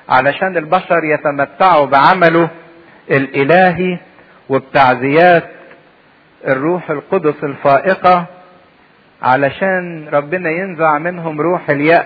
علشان البشر يتمتعوا بعمله الالهي وبتعزيات الروح القدس الفائقة علشان ربنا ينزع منهم روح اليأس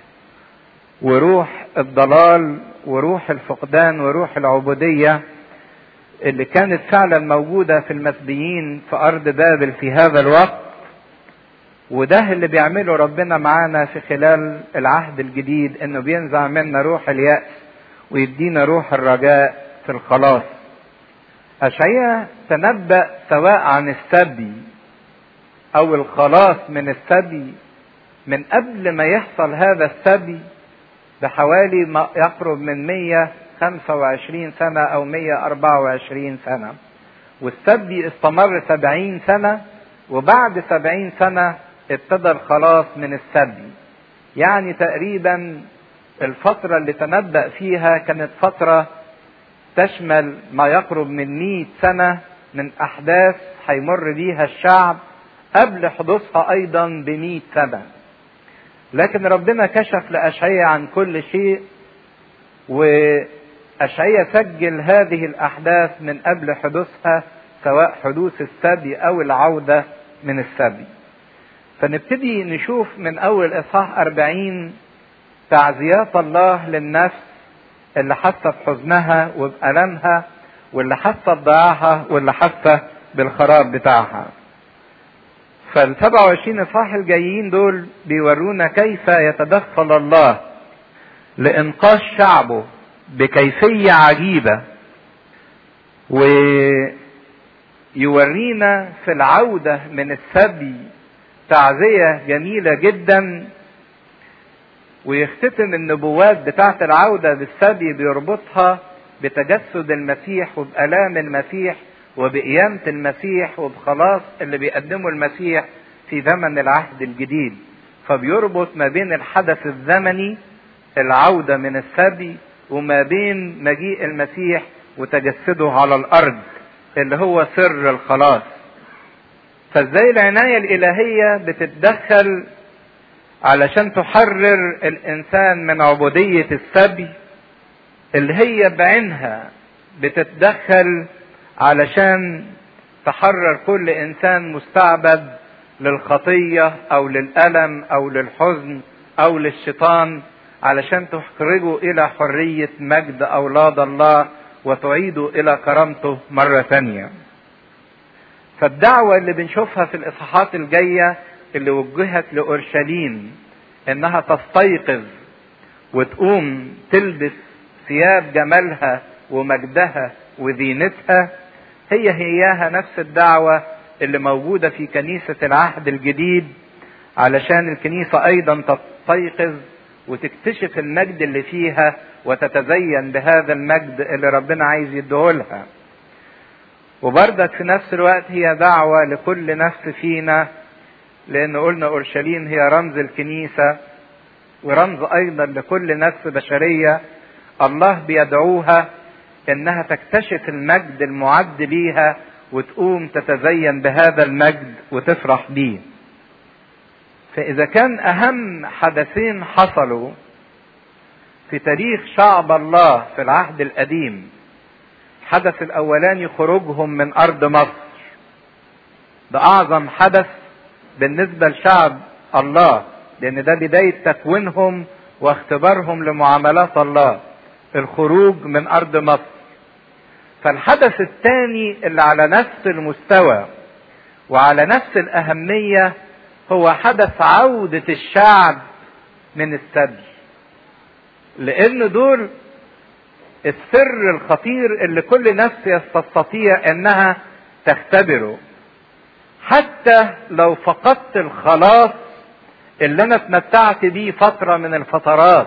وروح الضلال وروح الفقدان وروح العبودية اللي كانت فعلا موجودة في المسبيين في أرض بابل في هذا الوقت وده اللي بيعمله ربنا معانا في خلال العهد الجديد انه بينزع منا روح اليأس ويدينا روح الرجاء في الخلاص أشعياء تنبأ سواء عن السبي أو الخلاص من السبي من قبل ما يحصل هذا السبي بحوالي ما يقرب من 125 سنة أو 124 سنة والسبي استمر 70 سنة وبعد 70 سنة ابتدى الخلاص من السبي يعني تقريبا الفترة اللي تنبأ فيها كانت فترة تشمل ما يقرب من 100 سنة من أحداث هيمر بيها الشعب قبل حدوثها أيضا بمئة سنة لكن ربنا كشف لأشعية عن كل شيء وأشعية سجل هذه الأحداث من قبل حدوثها سواء حدوث السبي أو العودة من السبي فنبتدي نشوف من أول إصحاح أربعين تعزيات الله للنفس اللي حاسة بحزنها وبألمها واللي حاسة بضياعها واللي حاسة بالخراب بتاعها فال 27 اصحاح الجايين دول بيورونا كيف يتدخل الله لانقاذ شعبه بكيفيه عجيبه ويورينا في العوده من السبي تعزيه جميله جدا ويختتم النبوات بتاعه العوده بالسبي بيربطها بتجسد المسيح وبالام المسيح وبقيامة المسيح وبخلاص اللي بيقدمه المسيح في زمن العهد الجديد فبيربط ما بين الحدث الزمني العودة من السبي وما بين مجيء المسيح وتجسده على الأرض اللي هو سر الخلاص فازاي العناية الإلهية بتتدخل علشان تحرر الإنسان من عبودية السبي اللي هي بعينها بتتدخل علشان تحرر كل انسان مستعبد للخطيه او للالم او للحزن او للشيطان علشان تخرجه الى حريه مجد اولاد الله وتعيده الى كرامته مره ثانيه فالدعوه اللي بنشوفها في الاصحاحات الجايه اللي وجهت لاورشليم انها تستيقظ وتقوم تلبس ثياب جمالها ومجدها وزينتها هي هياها نفس الدعوة اللي موجودة في كنيسة العهد الجديد علشان الكنيسة أيضا تستيقظ وتكتشف المجد اللي فيها وتتزين بهذا المجد اللي ربنا عايز يديهولها وبردك في نفس الوقت هي دعوة لكل نفس فينا لأن قلنا أورشليم هي رمز الكنيسة ورمز أيضا لكل نفس بشرية الله بيدعوها انها تكتشف المجد المعد ليها وتقوم تتزين بهذا المجد وتفرح بيه فاذا كان اهم حدثين حصلوا في تاريخ شعب الله في العهد القديم الحدث الاولاني خروجهم من ارض مصر ده اعظم حدث بالنسبه لشعب الله لان ده بدايه تكوينهم واختبارهم لمعاملات الله الخروج من ارض مصر فالحدث الثاني اللي على نفس المستوى وعلى نفس الاهميه هو حدث عوده الشعب من السبي لان دول السر الخطير اللي كل نفس تستطيع انها تختبره حتى لو فقدت الخلاص اللي انا اتمتعت بيه فتره من الفترات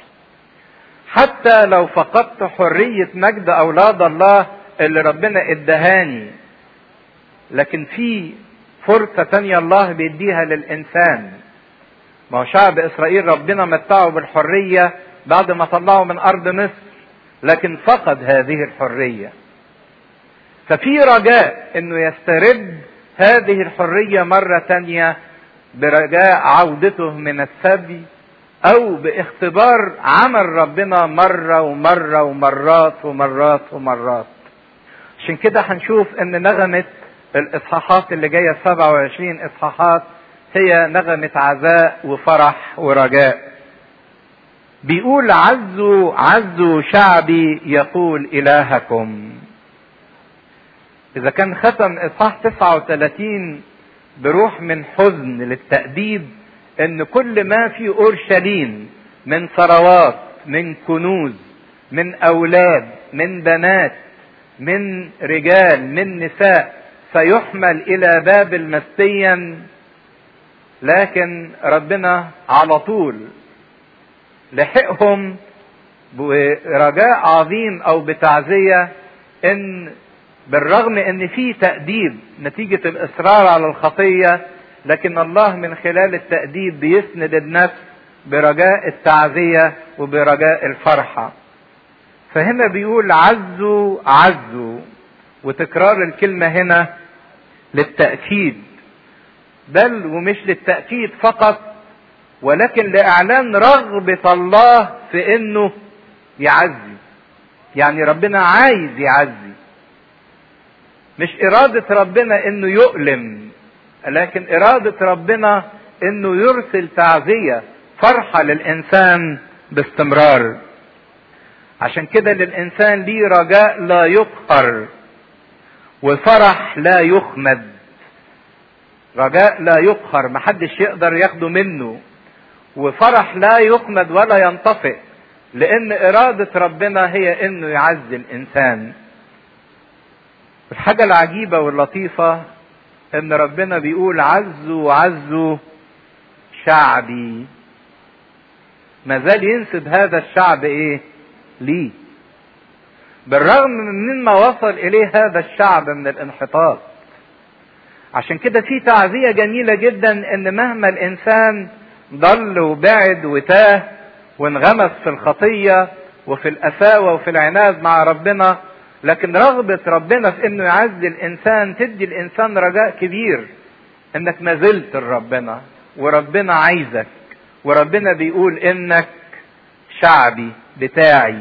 حتى لو فقدت حرية مجد أولاد الله اللي ربنا ادهاني لكن في فرصة تانية الله بيديها للإنسان ما هو شعب إسرائيل ربنا متعه بالحرية بعد ما طلعه من أرض مصر لكن فقد هذه الحرية ففي رجاء انه يسترد هذه الحرية مرة تانية برجاء عودته من السبي او باختبار عمل ربنا مرة ومرة ومرات ومرات ومرات عشان كده هنشوف ان نغمة الاصحاحات اللي جاية 27 اصحاحات هي نغمة عزاء وفرح ورجاء بيقول عزوا عزوا شعبي يقول الهكم اذا كان ختم اصحاح 39 بروح من حزن للتأديب ان كل ما في اورشليم من ثروات من كنوز من اولاد من بنات من رجال من نساء سيحمل الى بابل مسيا لكن ربنا على طول لحقهم برجاء عظيم او بتعزيه ان بالرغم ان في تأديب نتيجة الاصرار على الخطية لكن الله من خلال التأديب بيسند النفس برجاء التعزية وبرجاء الفرحة فهنا بيقول عزوا عزوا وتكرار الكلمة هنا للتأكيد بل ومش للتأكيد فقط ولكن لإعلان رغبة الله في إنه يعزي يعني ربنا عايز يعزي مش إرادة ربنا إنه يؤلم لكن إرادة ربنا إنه يرسل تعزية فرحة للإنسان باستمرار عشان كده للإنسان ليه رجاء لا يقهر وفرح لا يخمد رجاء لا يقهر محدش يقدر ياخده منه وفرح لا يخمد ولا ينطفئ لأن إرادة ربنا هي إنه يعزي الإنسان الحاجة العجيبة واللطيفة ان ربنا بيقول عزوا عزوا شعبي ما زال ينسب هذا الشعب ايه ليه بالرغم من مما وصل اليه هذا الشعب من الانحطاط عشان كده في تعزية جميلة جدا ان مهما الانسان ضل وبعد وتاه وانغمس في الخطية وفي القساوة وفي العناد مع ربنا لكن رغبة ربنا في انه يعزي الانسان تدي الانسان رجاء كبير انك ما زلت لربنا وربنا عايزك وربنا بيقول انك شعبي بتاعي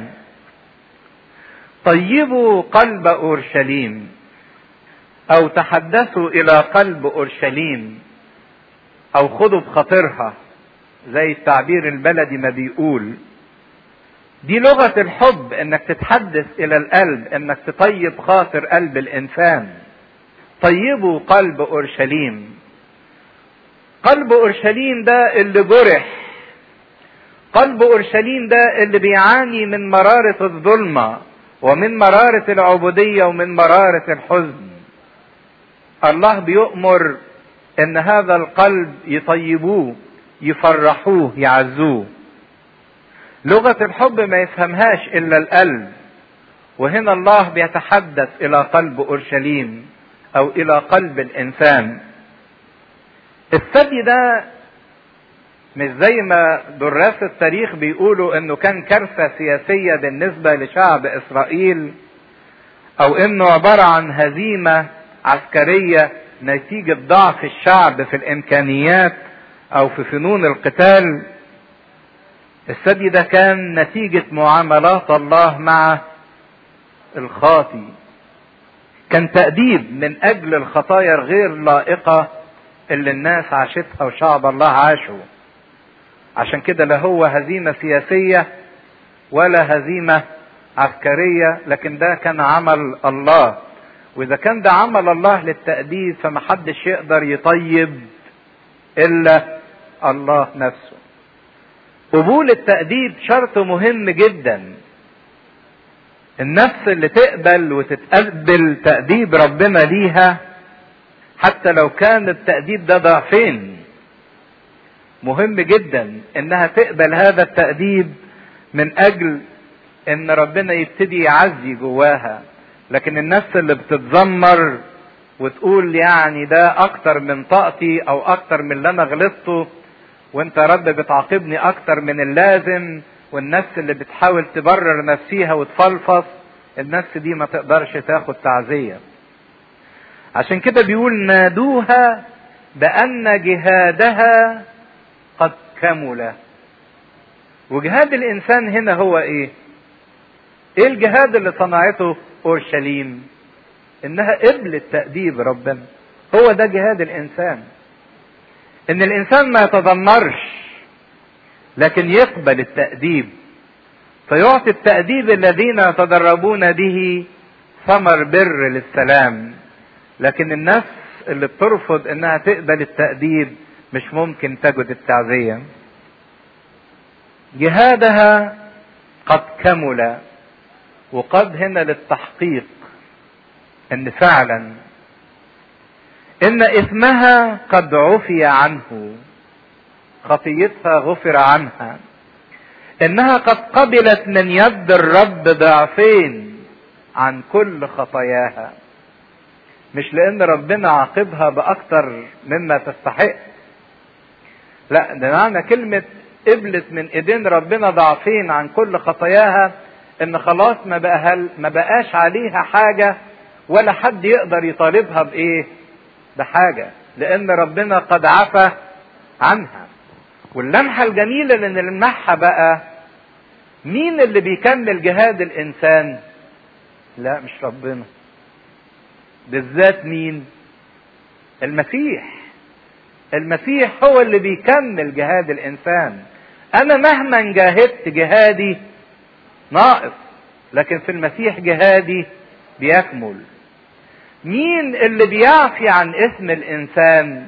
طيبوا قلب اورشليم او تحدثوا الى قلب اورشليم او خذوا بخاطرها زي التعبير البلدي ما بيقول دي لغة الحب انك تتحدث الى القلب انك تطيب خاطر قلب الانسان طيبوا قلب اورشليم قلب اورشليم ده اللي جرح قلب اورشليم ده اللي بيعاني من مرارة الظلمة ومن مرارة العبودية ومن مرارة الحزن الله بيؤمر ان هذا القلب يطيبوه يفرحوه يعزوه لغة الحب ما يفهمهاش إلا القلب وهنا الله بيتحدث إلى قلب أورشليم أو إلى قلب الإنسان الثدي ده مش زي ما دراس التاريخ بيقولوا انه كان كارثة سياسية بالنسبة لشعب اسرائيل او انه عبارة عن هزيمة عسكرية نتيجة ضعف الشعب في الامكانيات او في فنون القتال الثدي ده كان نتيجة معاملات الله مع الخاطي كان تأديب من أجل الخطايا الغير لائقة اللي الناس عاشتها وشعب الله عاشه عشان كده لا هو هزيمة سياسية ولا هزيمة عسكرية لكن ده كان عمل الله وإذا كان ده عمل الله للتأديب فمحدش يقدر يطيب إلا الله نفسه قبول التأديب شرط مهم جدا النفس اللي تقبل وتتقبل تأديب ربنا ليها حتى لو كان التأديب ده ضعفين مهم جدا انها تقبل هذا التأديب من اجل ان ربنا يبتدي يعزي جواها لكن النفس اللي بتتذمر وتقول يعني ده اكتر من طاقتي او اكتر من اللي انا غلطته وانت يا رب بتعاقبني اكتر من اللازم والنفس اللي بتحاول تبرر نفسيها وتفلفص النفس دي ما تقدرش تاخد تعزية عشان كده بيقول نادوها بأن جهادها قد كمل وجهاد الانسان هنا هو ايه ايه الجهاد اللي صنعته اورشليم انها قبلت تأديب ربنا هو ده جهاد الانسان ان الانسان ما يتذمرش لكن يقبل التأديب فيعطي التأديب الذين يتدربون به ثمر بر للسلام لكن الناس اللي بترفض انها تقبل التأديب مش ممكن تجد التعزية جهادها قد كمل وقد هنا للتحقيق ان فعلا ان اثمها قد عفي عنه خطيتها غفر عنها انها قد قبلت من يد الرب ضعفين عن كل خطاياها مش لان ربنا عاقبها باكتر مما تستحق لا ده معنى كلمة قبلت من ايدين ربنا ضعفين عن كل خطاياها ان خلاص ما بقى ما بقاش عليها حاجة ولا حد يقدر يطالبها بايه بحاجة لان ربنا قد عفى عنها واللمحة الجميلة اللي نلمحها بقى مين اللي بيكمل جهاد الانسان لا مش ربنا بالذات مين المسيح المسيح هو اللي بيكمل جهاد الانسان انا مهما جاهدت جهادي ناقص لكن في المسيح جهادي بيكمل مين اللي بيعفي عن اسم الانسان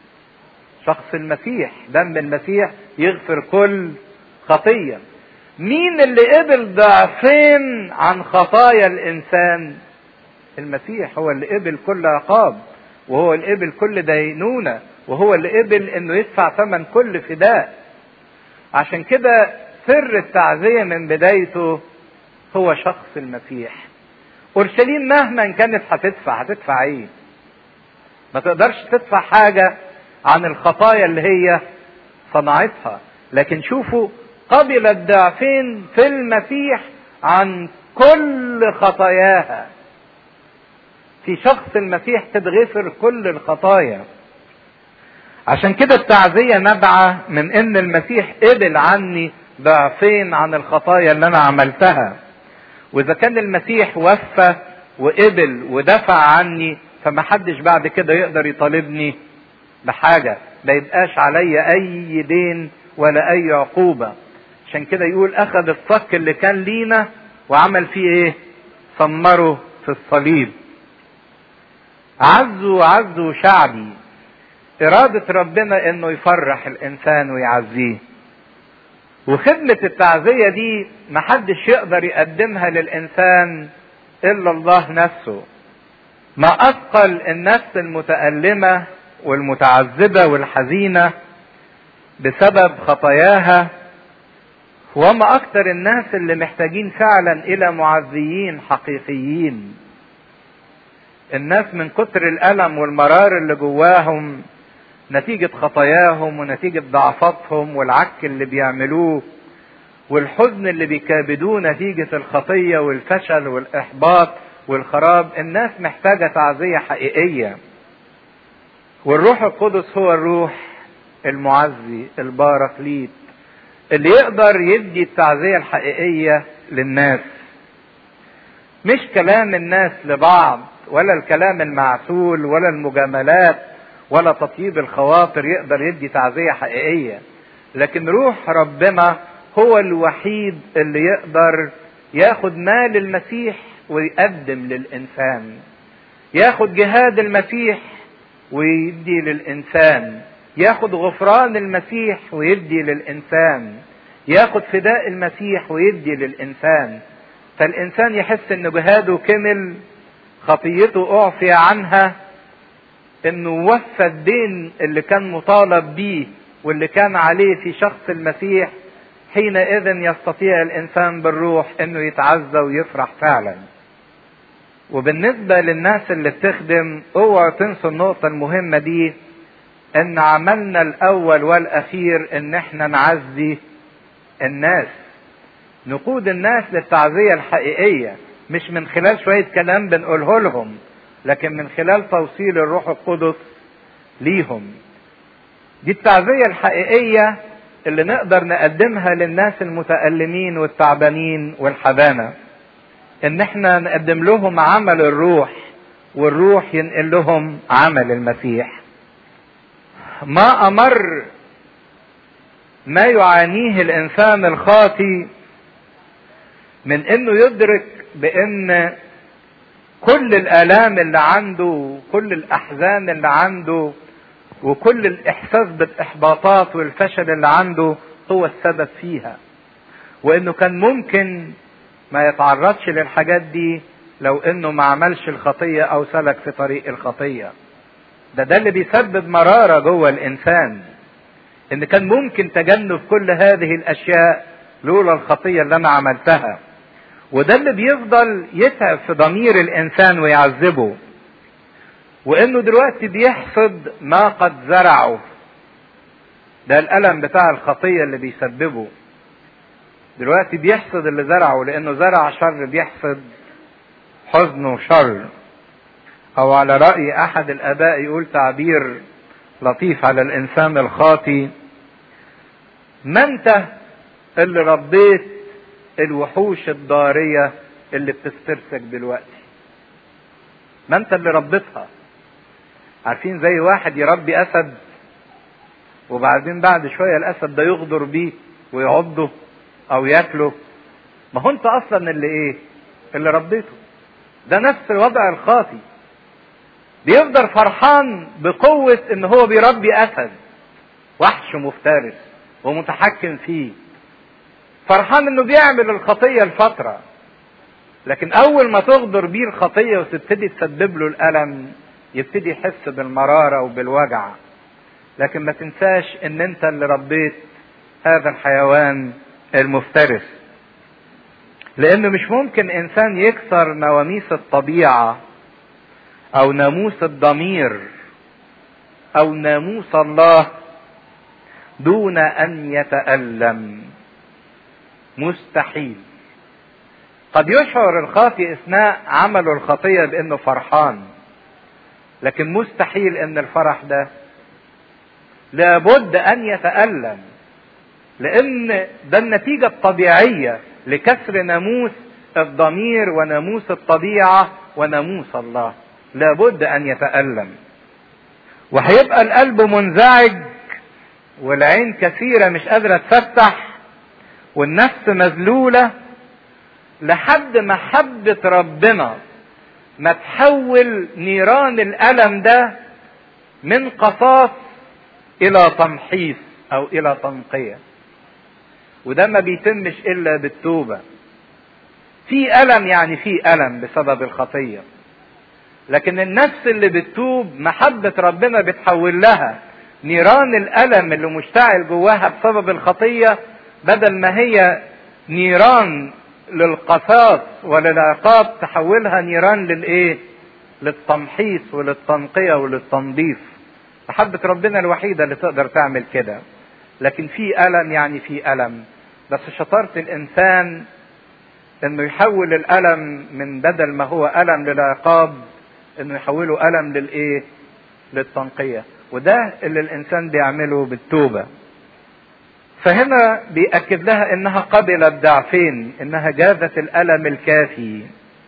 شخص المسيح دم المسيح يغفر كل خطيه مين اللي قبل ضعفين عن خطايا الانسان المسيح هو اللي قبل كل عقاب وهو اللي قبل كل دينونه وهو اللي قبل انه يدفع ثمن كل فداء عشان كده سر التعزيه من بدايته هو شخص المسيح اورشليم مهما كانت هتدفع هتدفع ايه ما تقدرش تدفع حاجه عن الخطايا اللي هي صنعتها لكن شوفوا قبل الضعفين في المسيح عن كل خطاياها في شخص المسيح تتغفر كل الخطايا عشان كده التعزية نبعة من ان المسيح قبل عني ضعفين عن الخطايا اللي انا عملتها واذا كان المسيح وفى وقبل ودفع عني فما حدش بعد كده يقدر يطالبني بحاجة ما يبقاش عليا اي دين ولا اي عقوبة عشان كده يقول اخذ الصك اللي كان لينا وعمل فيه ايه ثمره في الصليب عزوا عزوا شعبي إرادة ربنا إنه يفرح الإنسان ويعزيه. وخدمة التعزية دي محدش يقدر يقدمها للإنسان إلا الله نفسه. ما أثقل النفس المتألمة والمتعذبة والحزينة بسبب خطاياها وما أكثر الناس اللي محتاجين فعلا إلى معزيين حقيقيين. الناس من كتر الألم والمرار اللي جواهم نتيجة خطاياهم ونتيجة ضعفاتهم والعك اللي بيعملوه والحزن اللي بيكابدوه نتيجة الخطية والفشل والإحباط والخراب الناس محتاجة تعزية حقيقية والروح القدس هو الروح المعزي الباركليت اللي يقدر يدي التعزية الحقيقية للناس مش كلام الناس لبعض ولا الكلام المعسول ولا المجاملات ولا تطيب الخواطر يقدر يدي تعزية حقيقية لكن روح ربنا هو الوحيد اللي يقدر ياخد مال المسيح ويقدم للإنسان ياخد جهاد المسيح ويدي للإنسان ياخد غفران المسيح ويدي للإنسان ياخد فداء المسيح ويدي للإنسان فالإنسان يحس إن جهاده كمل خطيته أعفي عنها انه وفى الدين اللي كان مطالب بيه واللي كان عليه في شخص المسيح حينئذ يستطيع الانسان بالروح انه يتعزى ويفرح فعلا وبالنسبه للناس اللي بتخدم اوعوا تنسوا النقطه المهمه دي ان عملنا الاول والاخير ان احنا نعزي الناس نقود الناس للتعزيه الحقيقيه مش من خلال شويه كلام بنقوله لهم لكن من خلال توصيل الروح القدس ليهم دي التعزية الحقيقية اللي نقدر نقدمها للناس المتألمين والتعبانين والحبانة ان احنا نقدم لهم عمل الروح والروح ينقل لهم عمل المسيح ما امر ما يعانيه الانسان الخاطي من انه يدرك بان كل الالام اللي عنده وكل الاحزان اللي عنده وكل الاحساس بالاحباطات والفشل اللي عنده هو السبب فيها وانه كان ممكن ما يتعرضش للحاجات دي لو انه ما عملش الخطيه او سلك في طريق الخطيه ده ده اللي بيسبب مراره جوه الانسان ان كان ممكن تجنب كل هذه الاشياء لولا الخطيه اللي انا عملتها وده اللي بيفضل يتعب في ضمير الانسان ويعذبه وانه دلوقتي بيحصد ما قد زرعه ده الالم بتاع الخطيه اللي بيسببه دلوقتي بيحصد اللي زرعه لانه زرع شر بيحصد حزن وشر او على راي احد الاباء يقول تعبير لطيف على الانسان الخاطي ما انت اللي ربيت الوحوش الضارية اللي بتسترسك دلوقتي ما انت اللي ربيتها عارفين زي واحد يربي اسد وبعدين بعد شوية الاسد ده يغدر بيه ويعضه او ياكله ما هو انت اصلا اللي ايه اللي ربيته ده نفس الوضع الخاطي بيفضل فرحان بقوة ان هو بيربي اسد وحش مفترس ومتحكم فيه فرحان انه بيعمل الخطية لفترة لكن اول ما تغدر بيه الخطية وتبتدي تسبب له الالم يبتدي يحس بالمرارة وبالوجع لكن ما تنساش ان انت اللي ربيت هذا الحيوان المفترس لانه مش ممكن انسان يكسر نواميس الطبيعه او ناموس الضمير او ناموس الله دون ان يتالم مستحيل قد يشعر الخاطئ اثناء عمله الخطيه بانه فرحان لكن مستحيل ان الفرح ده لابد ان يتالم لان ده النتيجه الطبيعيه لكسر ناموس الضمير وناموس الطبيعه وناموس الله لابد ان يتالم وهيبقى القلب منزعج والعين كثيره مش قادره تفتح والنفس مذلوله لحد ما حبه ربنا ما تحول نيران الالم ده من قصاص الى تمحيص او الى تنقيه وده ما بيتمش الا بالتوبه في الم يعني في الم بسبب الخطيه لكن النفس اللي بتتوب محبه ربنا بتحول لها نيران الالم اللي مشتعل جواها بسبب الخطيه بدل ما هي نيران للقصاص وللعقاب تحولها نيران للايه للتمحيص وللتنقيه وللتنظيف محبه ربنا الوحيده اللي تقدر تعمل كده لكن في الم يعني في الم بس شطاره الانسان انه يحول الالم من بدل ما هو الم للعقاب انه يحوله الم للايه للتنقيه وده اللي الانسان بيعمله بالتوبه فهنا بيأكد لها انها قبلت ضعفين انها جازت الالم الكافي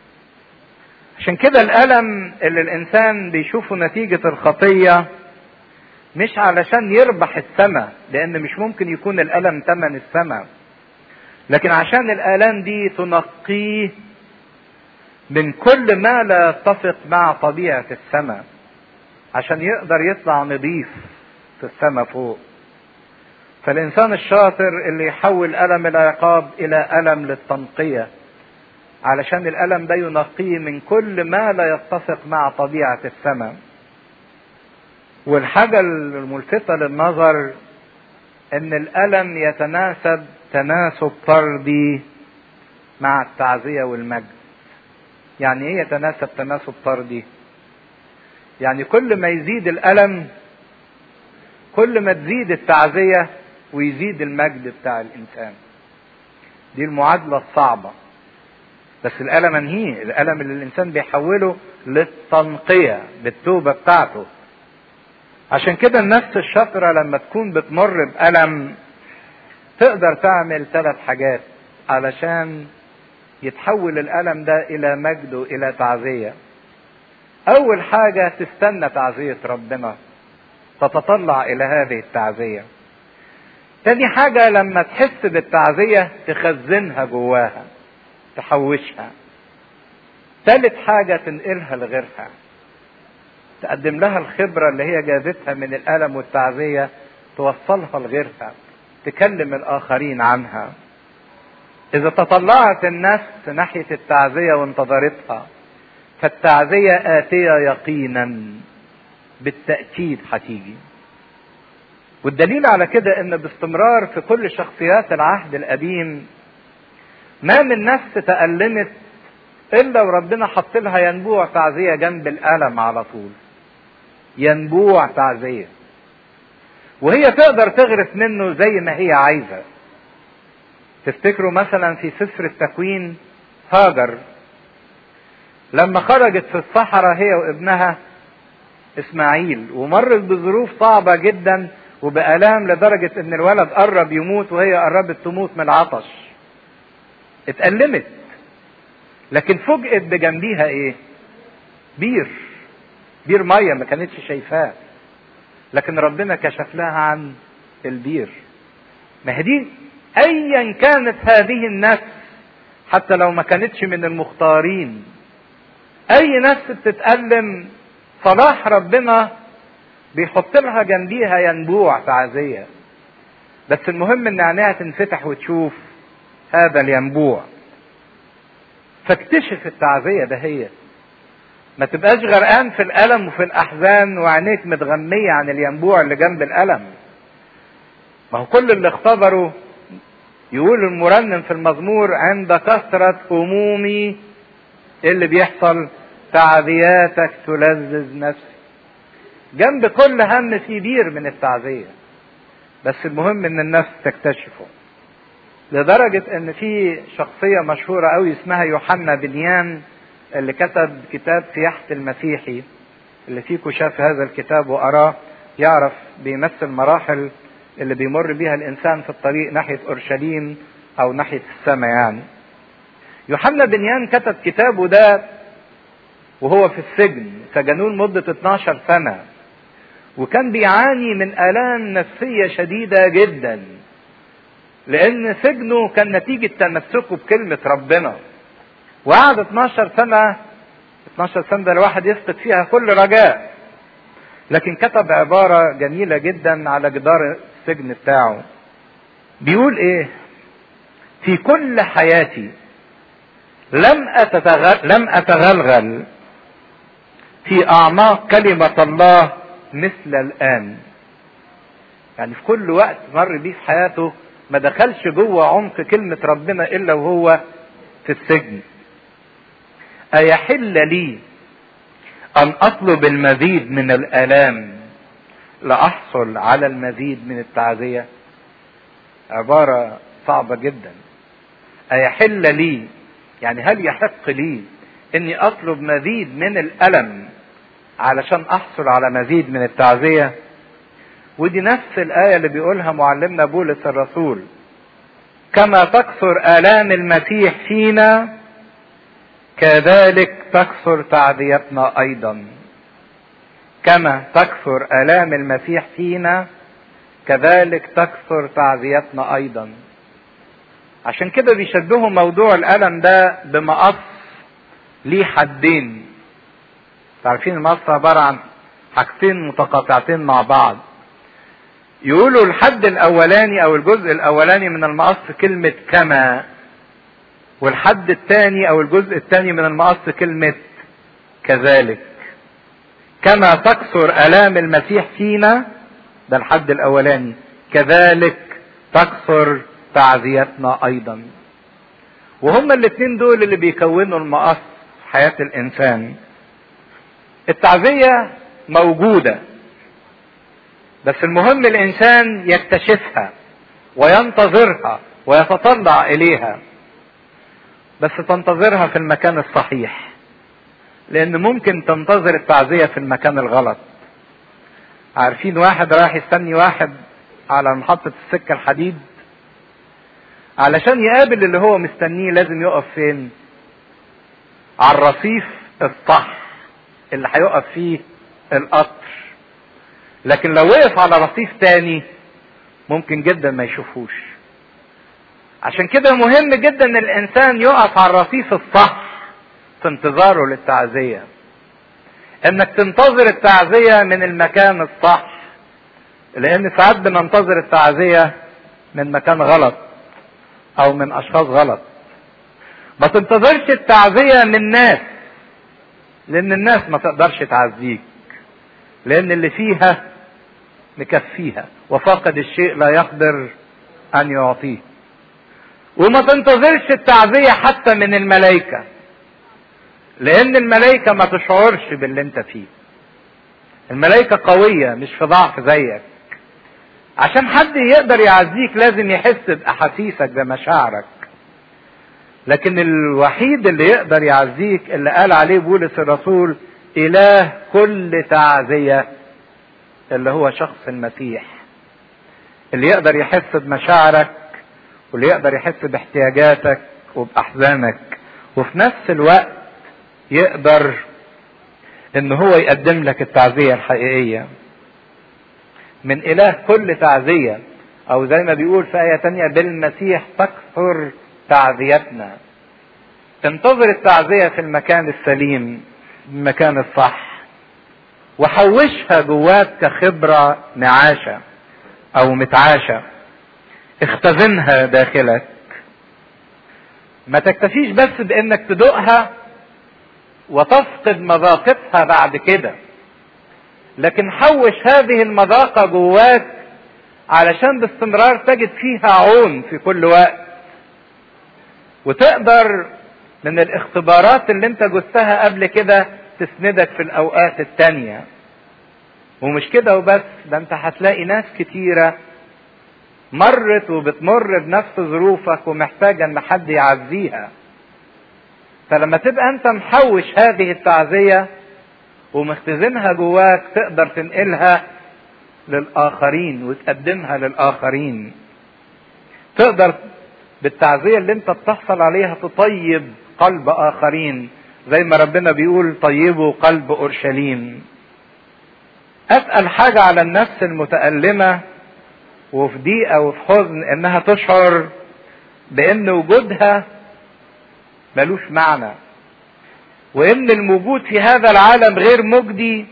عشان كده الالم اللي الانسان بيشوفه نتيجه الخطيه مش علشان يربح السماء لان مش ممكن يكون الالم ثمن السماء لكن عشان الالام دي تنقيه من كل ما لا يتفق مع طبيعه السماء عشان يقدر يطلع نظيف في السماء فوق فالانسان الشاطر اللي يحول الم العقاب الى الم للتنقيه علشان الالم ده ينقيه من كل ما لا يتفق مع طبيعه السماء والحاجه الملفته للنظر ان الالم يتناسب تناسب طردي مع التعزيه والمجد يعني ايه يتناسب تناسب طردي يعني كل ما يزيد الالم كل ما تزيد التعزيه ويزيد المجد بتاع الانسان دي المعادله الصعبه بس الالم انهيه الالم اللي الانسان بيحوله للتنقيه بالتوبه بتاعته عشان كده النفس الشاطره لما تكون بتمر بالم تقدر تعمل ثلاث حاجات علشان يتحول الألم ده إلى مجد وإلى تعزية أول حاجة تستنى تعزية ربنا تتطلع إلى هذه التعزية تاني حاجة لما تحس بالتعزية تخزنها جواها تحوشها تالت حاجة تنقلها لغيرها تقدم لها الخبرة اللي هي جابتها من الألم والتعزية توصلها لغيرها تكلم الآخرين عنها إذا تطلعت النفس ناحية التعزية وانتظرتها فالتعزية آتية يقينا بالتأكيد هتيجي والدليل على كده ان باستمرار في كل شخصيات العهد القديم ما من نفس تألمت الا وربنا حط لها ينبوع تعزية جنب الألم على طول ينبوع تعزية وهي تقدر تغرف منه زي ما هي عايزة تفتكروا مثلا في سفر التكوين هاجر لما خرجت في الصحراء هي وابنها اسماعيل ومرت بظروف صعبة جدا وبآلام لدرجة ان الولد قرب يموت وهي قربت تموت من العطش اتألمت لكن فوجئت بجنبيها ايه بير بير مية ما كانتش شايفاه لكن ربنا كشف لها عن البير ما هي دي ايا كانت هذه النفس حتى لو ما كانتش من المختارين اي نفس بتتألم صلاح ربنا بيحط لها جنبيها ينبوع تعزية بس المهم ان عينيها تنفتح وتشوف هذا الينبوع فاكتشف التعزية ده هي ما تبقاش غرقان في الألم وفي الأحزان وعينيك متغمية عن الينبوع اللي جنب الألم ما هو كل اللي اختبروا يقول المرنم في المزمور عند كثرة همومي ايه اللي بيحصل تعزياتك تلذذ نفسي جنب كل هم في بير من التعزية بس المهم ان النفس تكتشفه لدرجة ان في شخصية مشهورة قوي اسمها يوحنا بنيان اللي كتب كتاب سياحة المسيحي اللي فيكم شاف هذا الكتاب وقراه يعرف بيمثل مراحل اللي بيمر بيها الانسان في الطريق ناحية اورشليم او ناحية السماء يعني يوحنا بنيان كتب كتابه ده وهو في السجن سجنوه لمدة 12 سنة وكان بيعاني من آلام نفسية شديدة جدا لأن سجنه كان نتيجة تمسكه بكلمة ربنا وقعد 12 سنة 12 سنة ده الواحد يفقد فيها كل رجاء لكن كتب عبارة جميلة جدا على جدار السجن بتاعه بيقول ايه في كل حياتي لم أتتغل لم أتغلغل في أعماق كلمة الله مثل الآن يعني في كل وقت مر بيه في حياته ما دخلش جوه عمق كلمة ربنا إلا وهو في السجن أيحل لي أن أطلب المزيد من الآلام لأحصل على المزيد من التعزية عبارة صعبة جدا أيحل لي يعني هل يحق لي اني اطلب مزيد من الالم علشان احصل على مزيد من التعزية ودي نفس الآية اللي بيقولها معلمنا بولس الرسول كما تكثر آلام المسيح فينا كذلك تكثر تعزيتنا أيضا كما تكثر آلام المسيح فينا كذلك تكثر تعزيتنا أيضا عشان كده بيشبهوا موضوع الألم ده بمقص ليه حدين عارفين المقص عبارة عن حاجتين متقاطعتين مع بعض يقولوا الحد الأولاني أو الجزء الأولاني من المقص كلمة كما والحد الثاني أو الجزء الثاني من المقص كلمة كذلك كما تكثر آلام المسيح فينا ده الحد الأولاني كذلك تكثر تعزيتنا أيضا وهما الاثنين دول اللي بيكونوا المقص في حياة الإنسان التعزية موجودة بس المهم الإنسان يكتشفها وينتظرها ويتطلع إليها بس تنتظرها في المكان الصحيح لأن ممكن تنتظر التعزية في المكان الغلط عارفين واحد رايح يستني واحد على محطة السكة الحديد علشان يقابل اللي هو مستنيه لازم يقف فين على الرصيف الصح اللي هيقف فيه القطر لكن لو وقف على رصيف تاني ممكن جدا ما يشوفوش عشان كده مهم جدا ان الانسان يقف على الرصيف الصح في انتظاره للتعزية انك تنتظر التعزية من المكان الصح لان ساعات بننتظر التعزية من مكان غلط او من اشخاص غلط ما تنتظرش التعزية من ناس لان الناس ما تقدرش تعزيك لان اللي فيها مكفيها وفاقد الشيء لا يقدر ان يعطيه وما تنتظرش التعزية حتى من الملائكة لان الملائكة ما تشعرش باللي انت فيه الملائكة قوية مش في ضعف زيك عشان حد يقدر يعزيك لازم يحس باحاسيسك بمشاعرك لكن الوحيد اللي يقدر يعزيك اللي قال عليه بولس الرسول اله كل تعزية اللي هو شخص المسيح اللي يقدر يحس بمشاعرك واللي يقدر يحس باحتياجاتك وباحزانك وفي نفس الوقت يقدر ان هو يقدم لك التعزية الحقيقية من اله كل تعزية او زي ما بيقول في اية تانية بالمسيح تكثر تعزيتنا انتظر التعزية في المكان السليم المكان الصح وحوشها جواك كخبرة معاشة او متعاشة اختزنها داخلك ما تكتفيش بس بانك تدوقها وتفقد مذاقتها بعد كده لكن حوش هذه المذاقة جواك علشان باستمرار تجد فيها عون في كل وقت وتقدر من الاختبارات اللي انت جثها قبل كده تسندك في الاوقات التانية ومش كده وبس ده انت هتلاقي ناس كتيرة مرت وبتمر بنفس ظروفك ومحتاجة ان حد يعزيها فلما تبقى انت محوش هذه التعزية ومختزنها جواك تقدر تنقلها للآخرين وتقدمها للآخرين تقدر بالتعزية اللي انت بتحصل عليها تطيب قلب آخرين زي ما ربنا بيقول طيبوا قلب أورشليم أسأل حاجة على النفس المتألمة وفي ضيقة وفي حزن إنها تشعر بإن وجودها ملوش معنى وإن الموجود في هذا العالم غير مجدي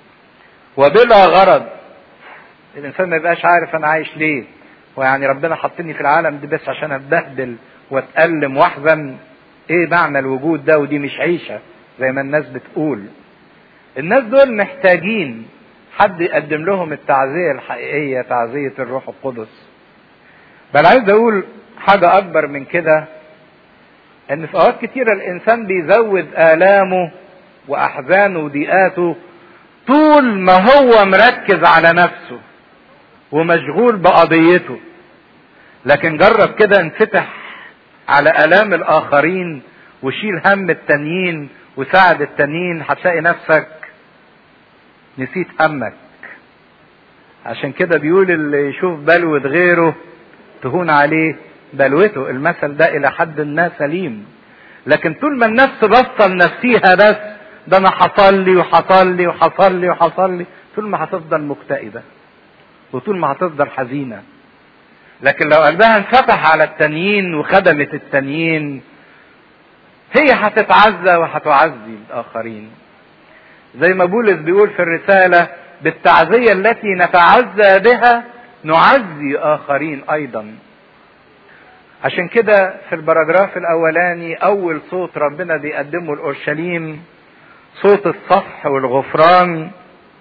وبلا غرض الإنسان ما يبقاش عارف أنا عايش ليه ويعني ربنا حطني في العالم ده بس عشان أتبهدل وأتألم وأحزن إيه معنى الوجود ده ودي مش عيشة زي ما الناس بتقول الناس دول محتاجين حد يقدم لهم التعزية الحقيقية تعزية الروح القدس بل عايز اقول حاجة اكبر من كده ان في اوقات كتيرة الانسان بيزود الامه واحزانه وضيقاته طول ما هو مركز على نفسه ومشغول بقضيته لكن جرب كده انفتح على الام الاخرين وشيل هم التانيين وساعد التانيين هتلاقي نفسك نسيت همك عشان كده بيقول اللي يشوف بلوة غيره تهون عليه بلوته المثل ده الى حد ما سليم لكن طول ما النفس بصل نفسيها بس ده انا حصل لي وحصل لي وحصل لي وحصل لي طول ما هتفضل مكتئبة وطول ما هتفضل حزينة لكن لو قلبها انفتح على التانيين وخدمت التانيين هي هتتعزى وهتعزي الاخرين زي ما بولس بيقول في الرسالة بالتعزية التي نتعزى بها نعزي آخرين أيضا عشان كده في البراجراف الأولاني أول صوت ربنا بيقدمه لأورشليم صوت الصفح والغفران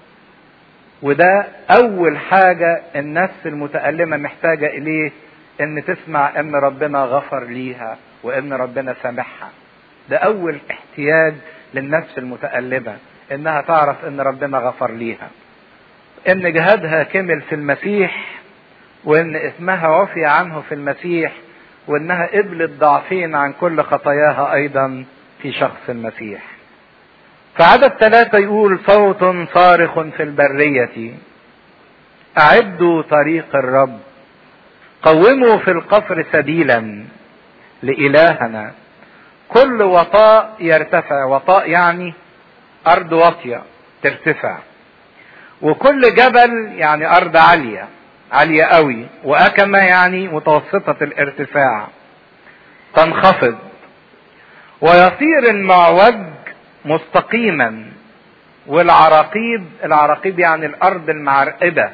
وده أول حاجة النفس المتألمة محتاجة إليه إن تسمع إن ربنا غفر ليها وإن ربنا سامحها ده أول احتياج للنفس المتألمة انها تعرف ان ربنا غفر ليها ان جهادها كمل في المسيح وان اسمها عفي عنه في المسيح وانها قبلت ضعفين عن كل خطاياها ايضا في شخص المسيح فعدد ثلاثة يقول صوت صارخ في البرية أعدوا طريق الرب قوموا في القفر سبيلا لإلهنا كل وطاء يرتفع وطاء يعني أرض واطية ترتفع وكل جبل يعني أرض عالية عالية قوي وأكمة يعني متوسطة الارتفاع تنخفض ويصير المعوج مستقيما والعراقيب العراقيب يعني الأرض المعرقبة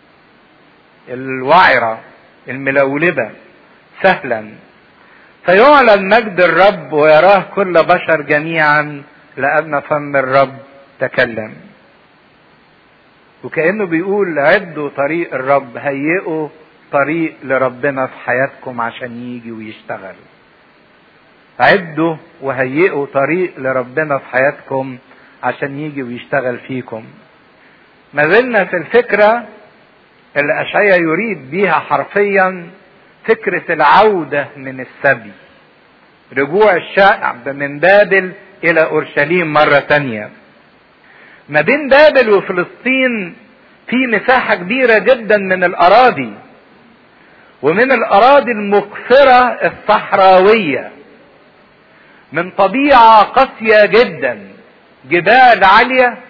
الوعرة الملولبة سهلا فيعلن مجد الرب ويراه كل بشر جميعا لأن فم الرب تكلم وكأنه بيقول عدوا طريق الرب هيئوا طريق لربنا في حياتكم عشان يجي ويشتغل عدوا وهيئوا طريق لربنا في حياتكم عشان يجي ويشتغل فيكم ما زلنا في الفكرة اللي أشعيا يريد بيها حرفيا فكرة العودة من السبي رجوع الشعب من بابل إلى أورشليم مرة تانية ما بين بابل وفلسطين في مساحة كبيرة جدا من الأراضي ومن الأراضي المكثرة الصحراوية من طبيعة قاسية جدا جبال عالية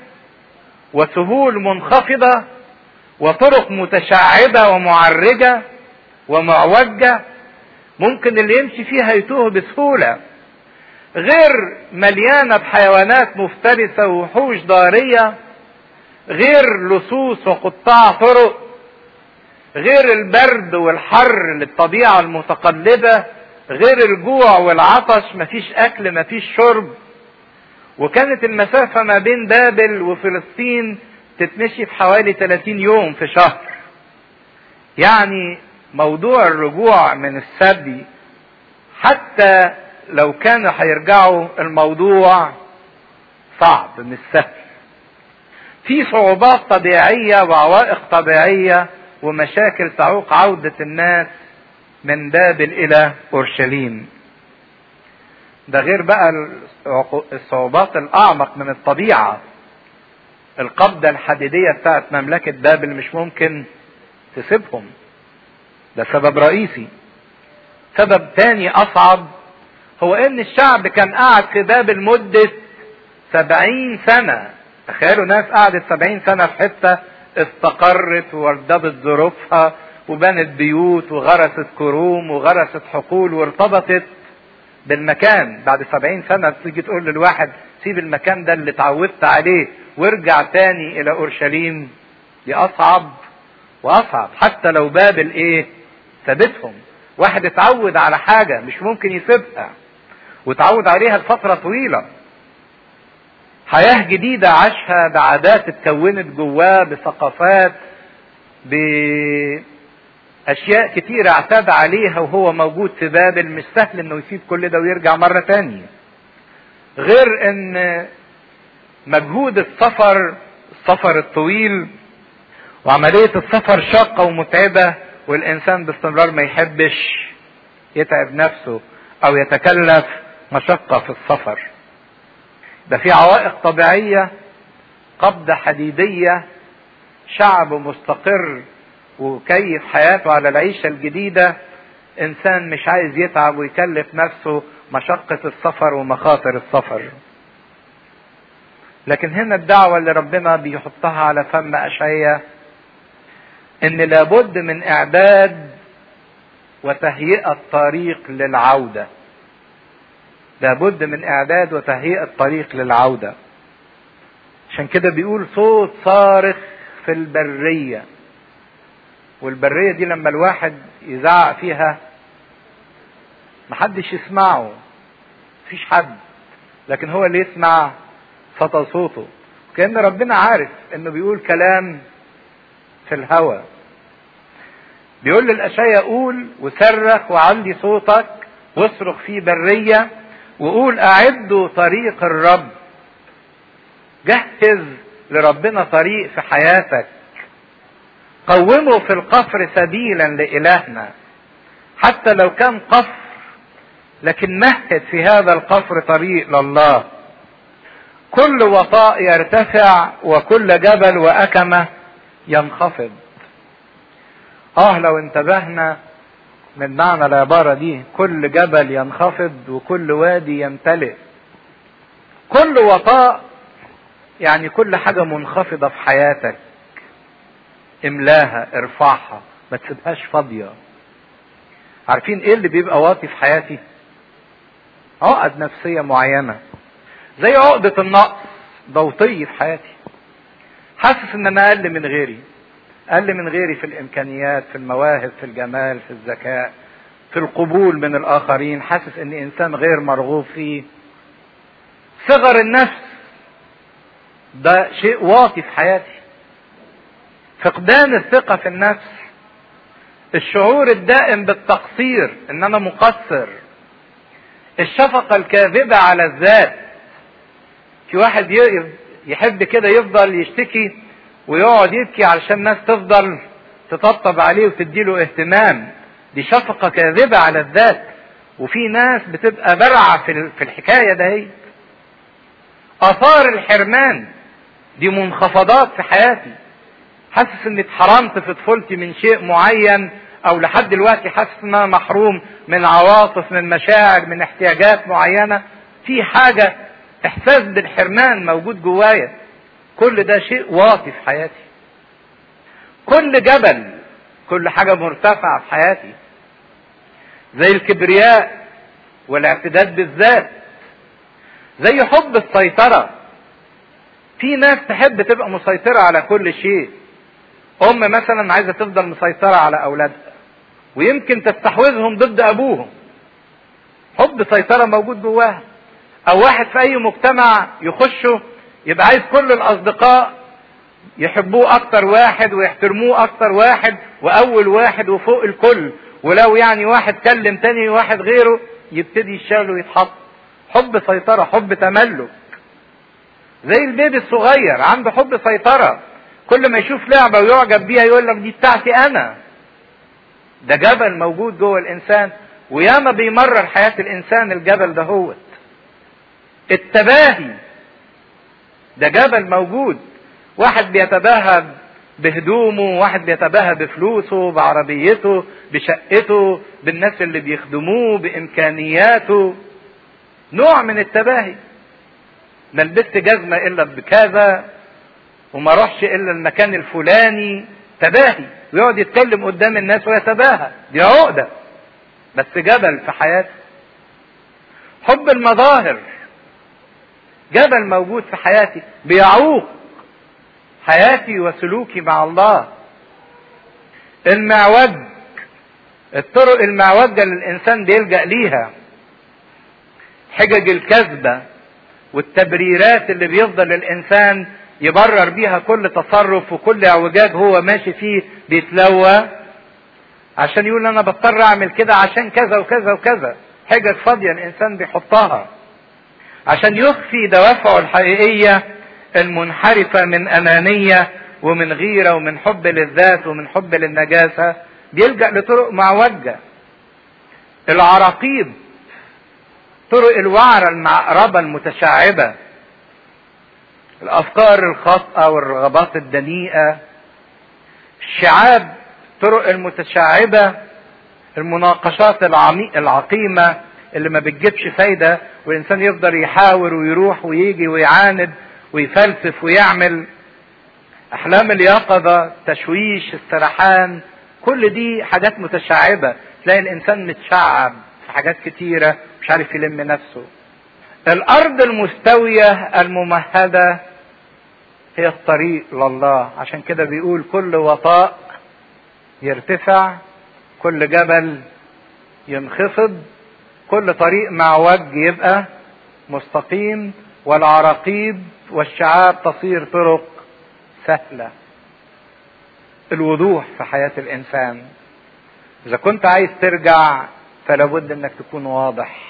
وسهول منخفضة وطرق متشعبة ومعرجة ومعوجة ممكن اللي يمشي فيها يتوه بسهولة غير مليانة بحيوانات مفترسة ووحوش ضارية غير لصوص وقطاع طرق غير البرد والحر للطبيعة المتقلبة غير الجوع والعطش مفيش أكل مفيش شرب وكانت المسافة ما بين بابل وفلسطين تتمشي في حوالي 30 يوم في شهر يعني موضوع الرجوع من السبي حتى لو كانوا هيرجعوا الموضوع صعب مش سهل في صعوبات طبيعية وعوائق طبيعية ومشاكل تعوق عودة الناس من بابل إلى أورشليم ده غير بقى الصعوبات الأعمق من الطبيعة القبضة الحديدية بتاعت مملكة بابل مش ممكن تسيبهم ده سبب رئيسي سبب تاني أصعب هو ان الشعب كان قاعد في بابل مدة سبعين سنة تخيلوا ناس قعدت سبعين سنة في حتة استقرت وارتبط ظروفها وبنت بيوت وغرست كروم وغرست حقول وارتبطت بالمكان بعد سبعين سنة تيجي تقول للواحد سيب المكان ده اللي اتعودت عليه وارجع تاني الى اورشليم دي اصعب واصعب حتى لو بابل ايه سابتهم واحد اتعود على حاجة مش ممكن يسيبها وتعود عليها لفترة طويلة حياة جديدة عاشها بعادات اتكونت جواه بثقافات بأشياء كتيرة اعتاد عليها وهو موجود في بابل مش سهل انه يسيب كل ده ويرجع مرة تانية غير ان مجهود السفر السفر الطويل وعملية السفر شاقة ومتعبة والإنسان باستمرار ما يحبش يتعب نفسه أو يتكلف مشقة في السفر ده في عوائق طبيعية قبضة حديدية شعب مستقر وكيف حياته على العيشة الجديدة إنسان مش عايز يتعب ويكلف نفسه مشقة السفر ومخاطر السفر لكن هنا الدعوة اللي ربنا بيحطها على فم أشعية ان لابد من اعداد وتهيئة طريق للعودة لابد من اعداد وتهيئة طريق للعودة عشان كده بيقول صوت صارخ في البرية والبرية دي لما الواحد يزعق فيها محدش يسمعه مفيش حد لكن هو اللي يسمع صدى صوته كأن ربنا عارف انه بيقول كلام في الهوى بيقول للأشياء قول وصرخ وعلي صوتك واصرخ في برية وقول أعدوا طريق الرب جهز لربنا طريق في حياتك قوموا في القفر سبيلا لإلهنا حتى لو كان قفر لكن مهد في هذا القفر طريق لله كل وطاء يرتفع وكل جبل وأكمة ينخفض اه لو انتبهنا من معنى العبارة دي كل جبل ينخفض وكل وادي يمتلئ كل وطاء يعني كل حاجة منخفضة في حياتك املاها ارفعها ما تسيبهاش فاضية عارفين ايه اللي بيبقى واطي في حياتي عقد نفسية معينة زي عقدة النقص ضوطي في حياتي حاسس ان انا اقل من غيري اقل من غيري في الامكانيات في المواهب في الجمال في الذكاء في القبول من الاخرين حاسس اني انسان غير مرغوب فيه صغر النفس ده شيء واطي في حياتي فقدان الثقة في النفس الشعور الدائم بالتقصير ان انا مقصر الشفقة الكاذبة على الذات في واحد يحب كده يفضل يشتكي ويقعد يبكي علشان الناس تفضل تطبطب عليه وتديله اهتمام دي شفقة كاذبة على الذات وفي ناس بتبقى برعة في الحكاية ده هي آثار الحرمان دي منخفضات في حياتي حاسس اني اتحرمت في طفولتي من شيء معين او لحد دلوقتي حاسس ان انا محروم من عواطف من مشاعر من احتياجات معينه في حاجه احساس بالحرمان موجود جوايا كل ده شيء واطي في حياتي كل جبل كل حاجه مرتفعه في حياتي زي الكبرياء والاعتداد بالذات زي حب السيطره في ناس تحب تبقى مسيطره على كل شيء ام مثلا عايزه تفضل مسيطره على اولادها ويمكن تستحوذهم ضد ابوهم حب سيطره موجود جواها او واحد في اي مجتمع يخشه يبقى عايز كل الاصدقاء يحبوه اكتر واحد ويحترموه اكتر واحد واول واحد وفوق الكل ولو يعني واحد كلم تاني واحد غيره يبتدي يشتغل ويتحط حب سيطره حب تملك زي البيبي الصغير عنده حب سيطره كل ما يشوف لعبة ويعجب بيها يقول لك دي بتاعتي أنا. ده جبل موجود جوه الإنسان وياما بيمرر حياة الإنسان الجبل ده هو التباهي ده جبل موجود واحد بيتباهى بهدومه واحد بيتباهى بفلوسه بعربيته بشقته بالناس اللي بيخدموه بإمكانياته نوع من التباهي ما لبست جزمة إلا بكذا وما راحش الا المكان الفلاني تباهي ويقعد يتكلم قدام الناس ويتباهى دي عقده بس جبل في حياته حب المظاهر جبل موجود في حياتي بيعوق حياتي وسلوكي مع الله المعوج الطرق المعوجة اللي الإنسان بيلجأ ليها حجج الكذبة والتبريرات اللي بيفضل الإنسان يبرر بيها كل تصرف وكل اعوجاج هو ماشي فيه بيتلوى عشان يقول انا بضطر اعمل كده عشان كذا وكذا وكذا حجج فاضيه الانسان بيحطها عشان يخفي دوافعه الحقيقيه المنحرفه من انانيه ومن غيره ومن حب للذات ومن حب للنجاسه بيلجا لطرق معوجه العراقيب طرق الوعره المعقربه المتشعبه الافكار الخاطئه والرغبات الدنيئه الشعاب طرق المتشعبه المناقشات العقيمه اللي ما بتجيبش فايده والانسان يفضل يحاور ويروح ويجي ويعاند ويفلسف ويعمل احلام اليقظه تشويش السرحان كل دي حاجات متشعبه تلاقي الانسان متشعب في حاجات كتيره مش عارف يلم نفسه الارض المستويه الممهده هي الطريق لله عشان كده بيقول كل وطاء يرتفع كل جبل ينخفض كل طريق معوج يبقى مستقيم والعراقيب والشعاب تصير طرق سهله الوضوح في حياه الانسان اذا كنت عايز ترجع فلا بد انك تكون واضح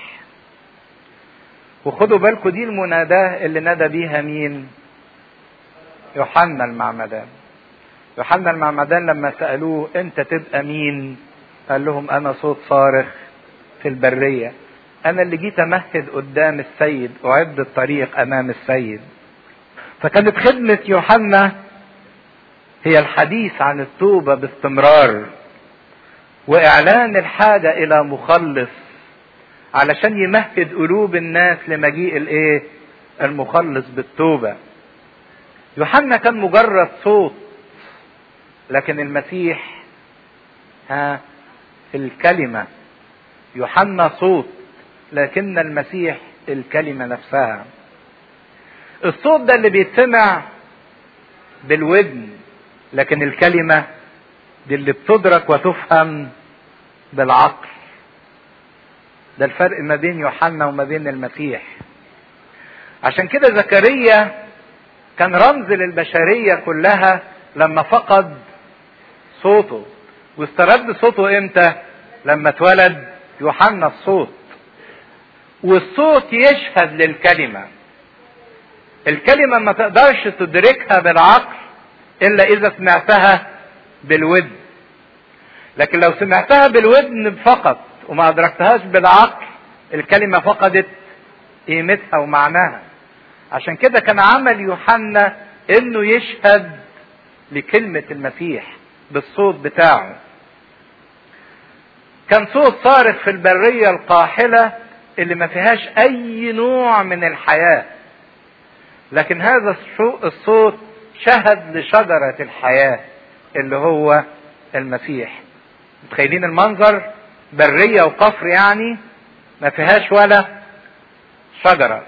وخدوا بالكم دي المناداه اللي نادى بيها مين يوحنا المعمدان يوحنا المعمدان لما سألوه انت تبقى مين قال لهم انا صوت صارخ في البرية انا اللي جيت امهد قدام السيد اعد الطريق امام السيد فكانت خدمة يوحنا هي الحديث عن التوبة باستمرار واعلان الحاجة الى مخلص علشان يمهد قلوب الناس لمجيء الايه المخلص بالتوبة يوحنا كان مجرد صوت لكن المسيح ها الكلمة يوحنا صوت لكن المسيح الكلمة نفسها الصوت ده اللي بيتسمع بالودن لكن الكلمة دي اللي بتدرك وتفهم بالعقل ده الفرق ما بين يوحنا وما بين المسيح عشان كده زكريا كان رمز للبشرية كلها لما فقد صوته واسترد صوته امتى لما اتولد يوحنا الصوت والصوت يشهد للكلمة الكلمة ما تقدرش تدركها بالعقل الا اذا سمعتها بالودن لكن لو سمعتها بالودن فقط وما ادركتهاش بالعقل الكلمة فقدت قيمتها ومعناها عشان كده كان عمل يوحنا انه يشهد لكلمة المسيح بالصوت بتاعه كان صوت صارخ في البرية القاحلة اللي ما فيهاش اي نوع من الحياة لكن هذا الصوت شهد لشجرة الحياة اللي هو المسيح متخيلين المنظر برية وقفر يعني ما فيهاش ولا شجرة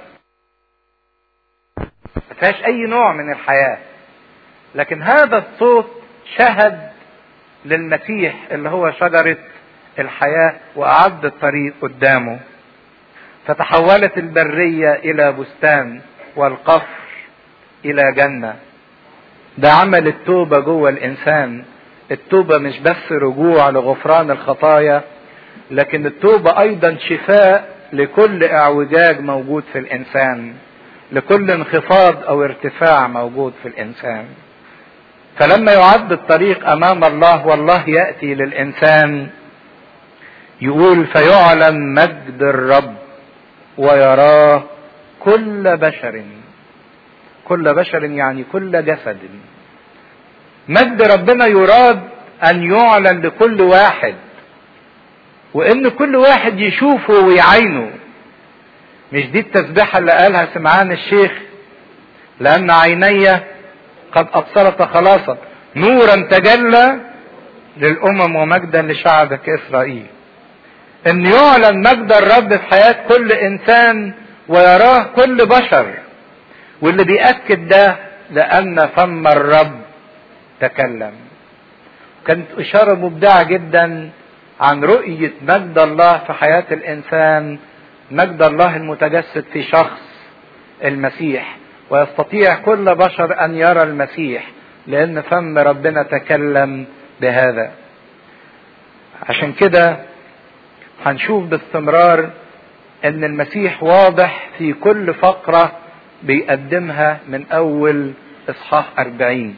ما فيهاش اي نوع من الحياة لكن هذا الصوت شهد للمسيح اللي هو شجرة الحياة وأعد الطريق قدامه فتحولت البرية إلى بستان والقفر إلى جنة ده عمل التوبة جوه الإنسان التوبة مش بس رجوع لغفران الخطايا لكن التوبة أيضا شفاء لكل اعوجاج موجود في الإنسان لكل انخفاض أو ارتفاع موجود في الإنسان فلما يعد الطريق أمام الله والله يأتي للإنسان يقول فيعلن مجد الرب ويراه كل بشر كل بشر يعني كل جسد مجد ربنا يراد ان يعلن لكل واحد وان كل واحد يشوفه ويعينه مش دي التسبيحه اللي قالها سمعان الشيخ لان عيني قد ابصرت خلاصا نورا تجلى للامم ومجدا لشعبك اسرائيل ان يعلن مجد الرب في حياة كل انسان ويراه كل بشر واللي بيأكد ده لأن فم الرب تكلم كانت إشارة مبدعة جدا عن رؤية مجد الله في حياة الإنسان مجد الله المتجسد في شخص المسيح ويستطيع كل بشر أن يرى المسيح لأن فم ربنا تكلم بهذا عشان كده هنشوف باستمرار ان المسيح واضح في كل فقرة بيقدمها من اول اصحاح اربعين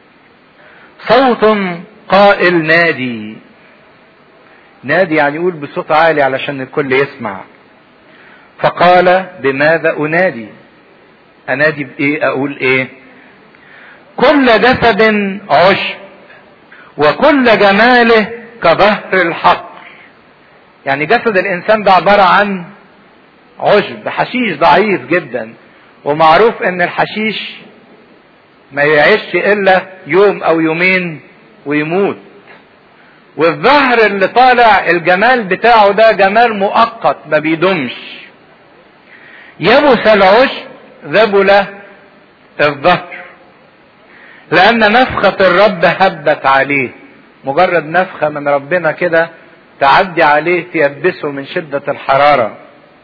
صوت قائل نادي نادي يعني يقول بصوت عالي علشان الكل يسمع فقال بماذا انادي انادي بايه اقول ايه كل جسد عشب وكل جماله كظهر الحق يعني جسد الانسان ده عبارة عن عشب حشيش ضعيف جدا ومعروف ان الحشيش ما يعيش الا يوم او يومين ويموت والظهر اللي طالع الجمال بتاعه ده جمال مؤقت ما بيدومش يبس العشب ذبل الظهر لان نفخة الرب هبت عليه مجرد نفخة من ربنا كده تعدي عليه تيبسه من شدة الحرارة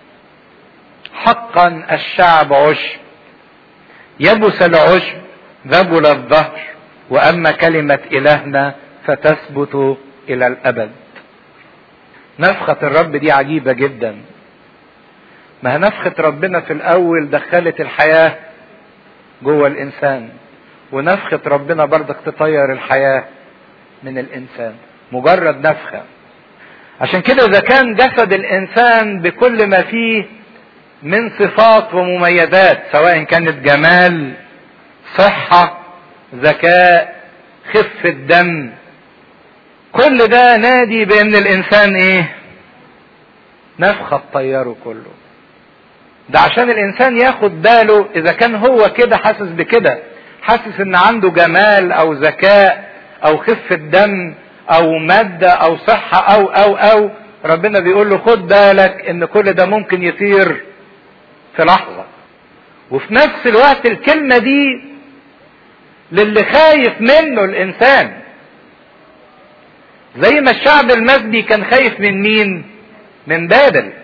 حقا الشعب عشب يبس العشب ذبل الظهر واما كلمة الهنا فتثبت الى الابد نفخة الرب دي عجيبة جدا ما نفخة ربنا في الاول دخلت الحياة جوه الانسان ونفخة ربنا برضك تطير الحياة من الانسان مجرد نفخة عشان كده اذا كان جسد الانسان بكل ما فيه من صفات ومميزات سواء كانت جمال صحة ذكاء خفة دم كل ده نادي بان الانسان ايه نفخة تطيره كله ده عشان الانسان ياخد باله اذا كان هو كده حاسس بكده حاسس ان عنده جمال او ذكاء او خفة دم او مادة او صحة او او او ربنا بيقول له خد بالك ان كل ده ممكن يطير في لحظة وفي نفس الوقت الكلمة دي للي خايف منه الانسان زي ما الشعب المسبي كان خايف من مين من بابل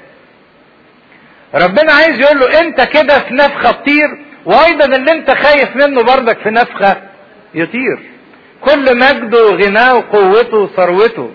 ربنا عايز يقول له انت كده في نفخة تطير وايضا اللي انت خايف منه برضك في نفخة يطير كل مجده وغناه وقوته وثروته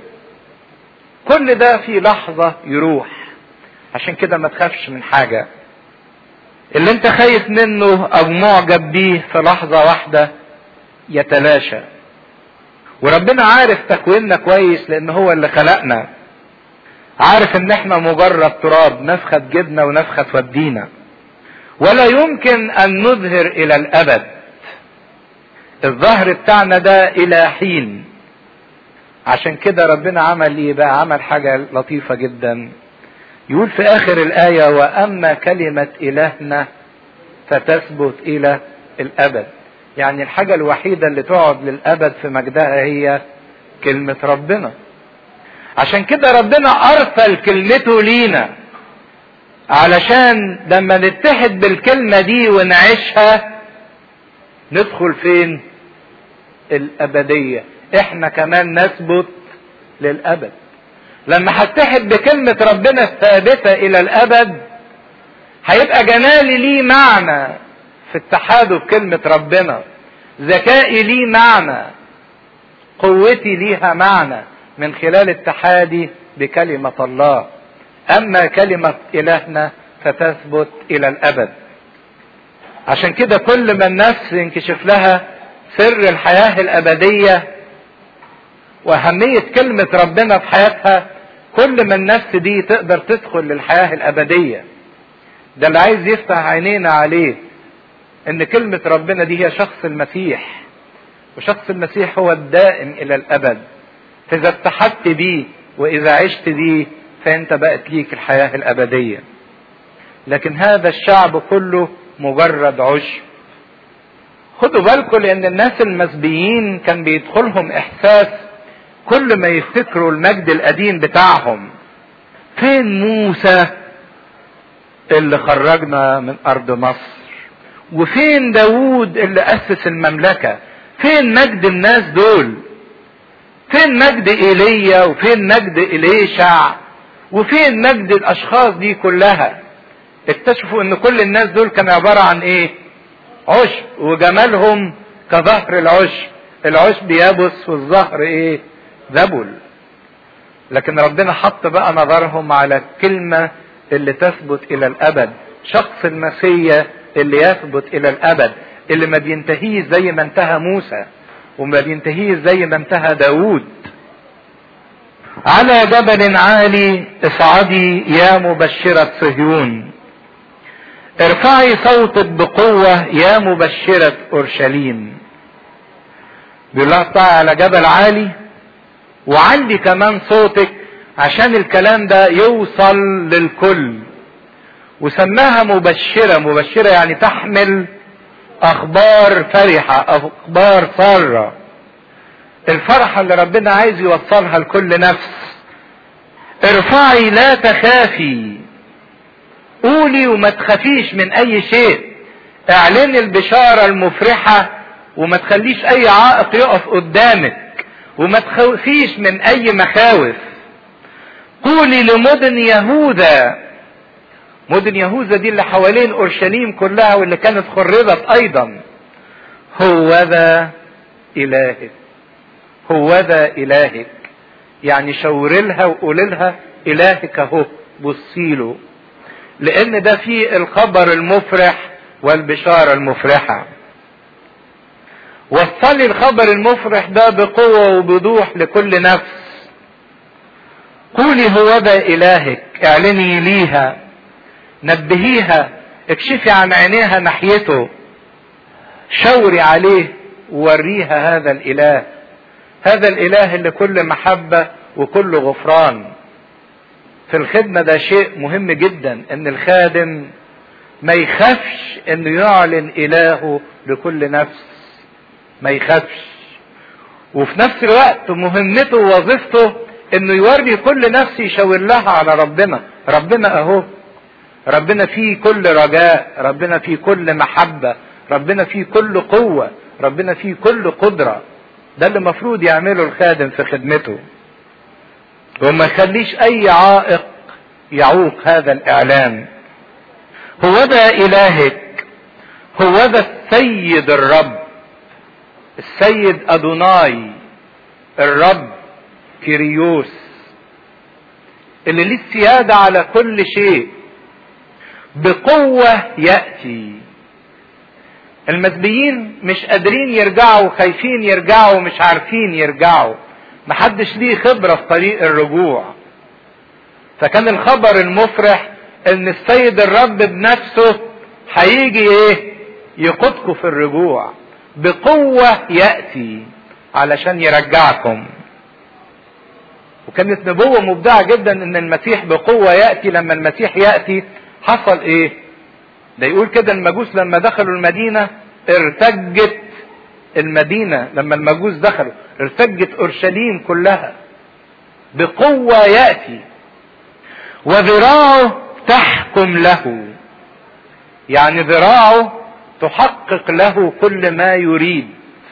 كل ده في لحظة يروح عشان كده ما تخافش من حاجة اللي انت خايف منه او معجب بيه في لحظة واحدة يتلاشى وربنا عارف تكويننا كويس لان هو اللي خلقنا عارف ان احنا مجرد تراب نفخة جبنا ونفخة تودينا ولا يمكن ان نظهر الى الابد الظهر بتاعنا ده الى حين عشان كده ربنا عمل ايه بقى عمل حاجة لطيفة جدا يقول في اخر الاية واما كلمة الهنا فتثبت الى الابد يعني الحاجة الوحيدة اللي تقعد للابد في مجدها هي كلمة ربنا عشان كده ربنا ارسل كلمته لينا علشان لما نتحد بالكلمة دي ونعيشها ندخل فين الابدية احنا كمان نثبت للابد لما هتحد بكلمة ربنا الثابتة الى الابد هيبقى جمالي ليه معنى في اتحاده بكلمة ربنا ذكائي ليه معنى قوتي ليها معنى من خلال اتحادي بكلمة الله اما كلمة الهنا فتثبت الى الابد عشان كده كل ما النفس ينكشف لها سر الحياة الابدية واهمية كلمة ربنا في حياتها كل ما النفس دي تقدر تدخل للحياة الابدية ده اللي عايز يفتح عينينا عليه ان كلمة ربنا دي هي شخص المسيح وشخص المسيح هو الدائم الى الابد فاذا اتحدت بيه واذا عشت بيه فانت بقت ليك الحياة الابدية لكن هذا الشعب كله مجرد عشب خدوا بالكم لان الناس المسبيين كان بيدخلهم احساس كل ما يفتكروا المجد القديم بتاعهم فين موسى اللي خرجنا من ارض مصر وفين داوود اللي اسس المملكة فين مجد الناس دول فين مجد ايليا وفين مجد اليشع وفين مجد الاشخاص دي كلها اكتشفوا ان كل الناس دول كانوا عبارة عن ايه عشب وجمالهم كظهر العشب العشب يبس والظهر ايه ذبل لكن ربنا حط بقى نظرهم على الكلمة اللي تثبت الى الابد شخص المسيا اللي يثبت الى الابد اللي ما بينتهيش زي ما انتهى موسى وما بينتهيش زي ما انتهى داود على جبل عالي اصعدي يا مبشرة صهيون ارفعي صوتك بقوة يا مبشرة اورشليم بيقول لها اطلعي على جبل عالي وعلي كمان صوتك عشان الكلام ده يوصل للكل وسماها مبشرة مبشرة يعني تحمل اخبار فرحة اخبار سارة الفرحة اللي ربنا عايز يوصلها لكل نفس ارفعي لا تخافي قولي وما تخافيش من اي شيء اعلني البشارة المفرحة وما تخليش اي عائق يقف قدامك وما تخافيش من اي مخاوف قولي لمدن يهوذا مدن يهوذا دي اللي حوالين اورشليم كلها واللي كانت خربت ايضا هو ذا الهك هو ذا الهك يعني شور لها وقول لها الهك اهو بصي له لان ده فيه الخبر المفرح والبشارة المفرحة وصلي الخبر المفرح ده بقوة وبوضوح لكل نفس قولي هو ذا الهك اعلني ليها نبهيها اكشفي عن عينيها ناحيته شوري عليه ووريها هذا الاله هذا الاله اللي كل محبة وكل غفران في الخدمة ده شيء مهم جدا ان الخادم ما يخافش انه يعلن الهه لكل نفس ما يخافش وفي نفس الوقت مهمته ووظيفته انه يوري كل نفس يشاور لها على ربنا ربنا اهو ربنا فيه كل رجاء ربنا فيه كل محبة ربنا فيه كل قوة ربنا فيه كل قدرة ده اللي المفروض يعمله الخادم في خدمته وما يخليش اي عائق يعوق هذا الاعلان هو ذا الهك هو ذا السيد الرب السيد ادوناي الرب كيريوس اللي ليه السيادة على كل شيء بقوة يأتي المسبيين مش قادرين يرجعوا خايفين يرجعوا مش عارفين يرجعوا محدش ليه خبرة في طريق الرجوع فكان الخبر المفرح ان السيد الرب بنفسه هيجي ايه يقودكم في الرجوع بقوة يأتي علشان يرجعكم وكانت نبوة مبدعة جدا ان المسيح بقوة يأتي لما المسيح يأتي حصل ايه ده يقول كده المجوس لما دخلوا المدينة ارتجت المدينة لما المجوس دخلوا ارتجت اورشليم كلها بقوة يأتي وذراعه تحكم له يعني ذراعه تحقق له كل ما يريد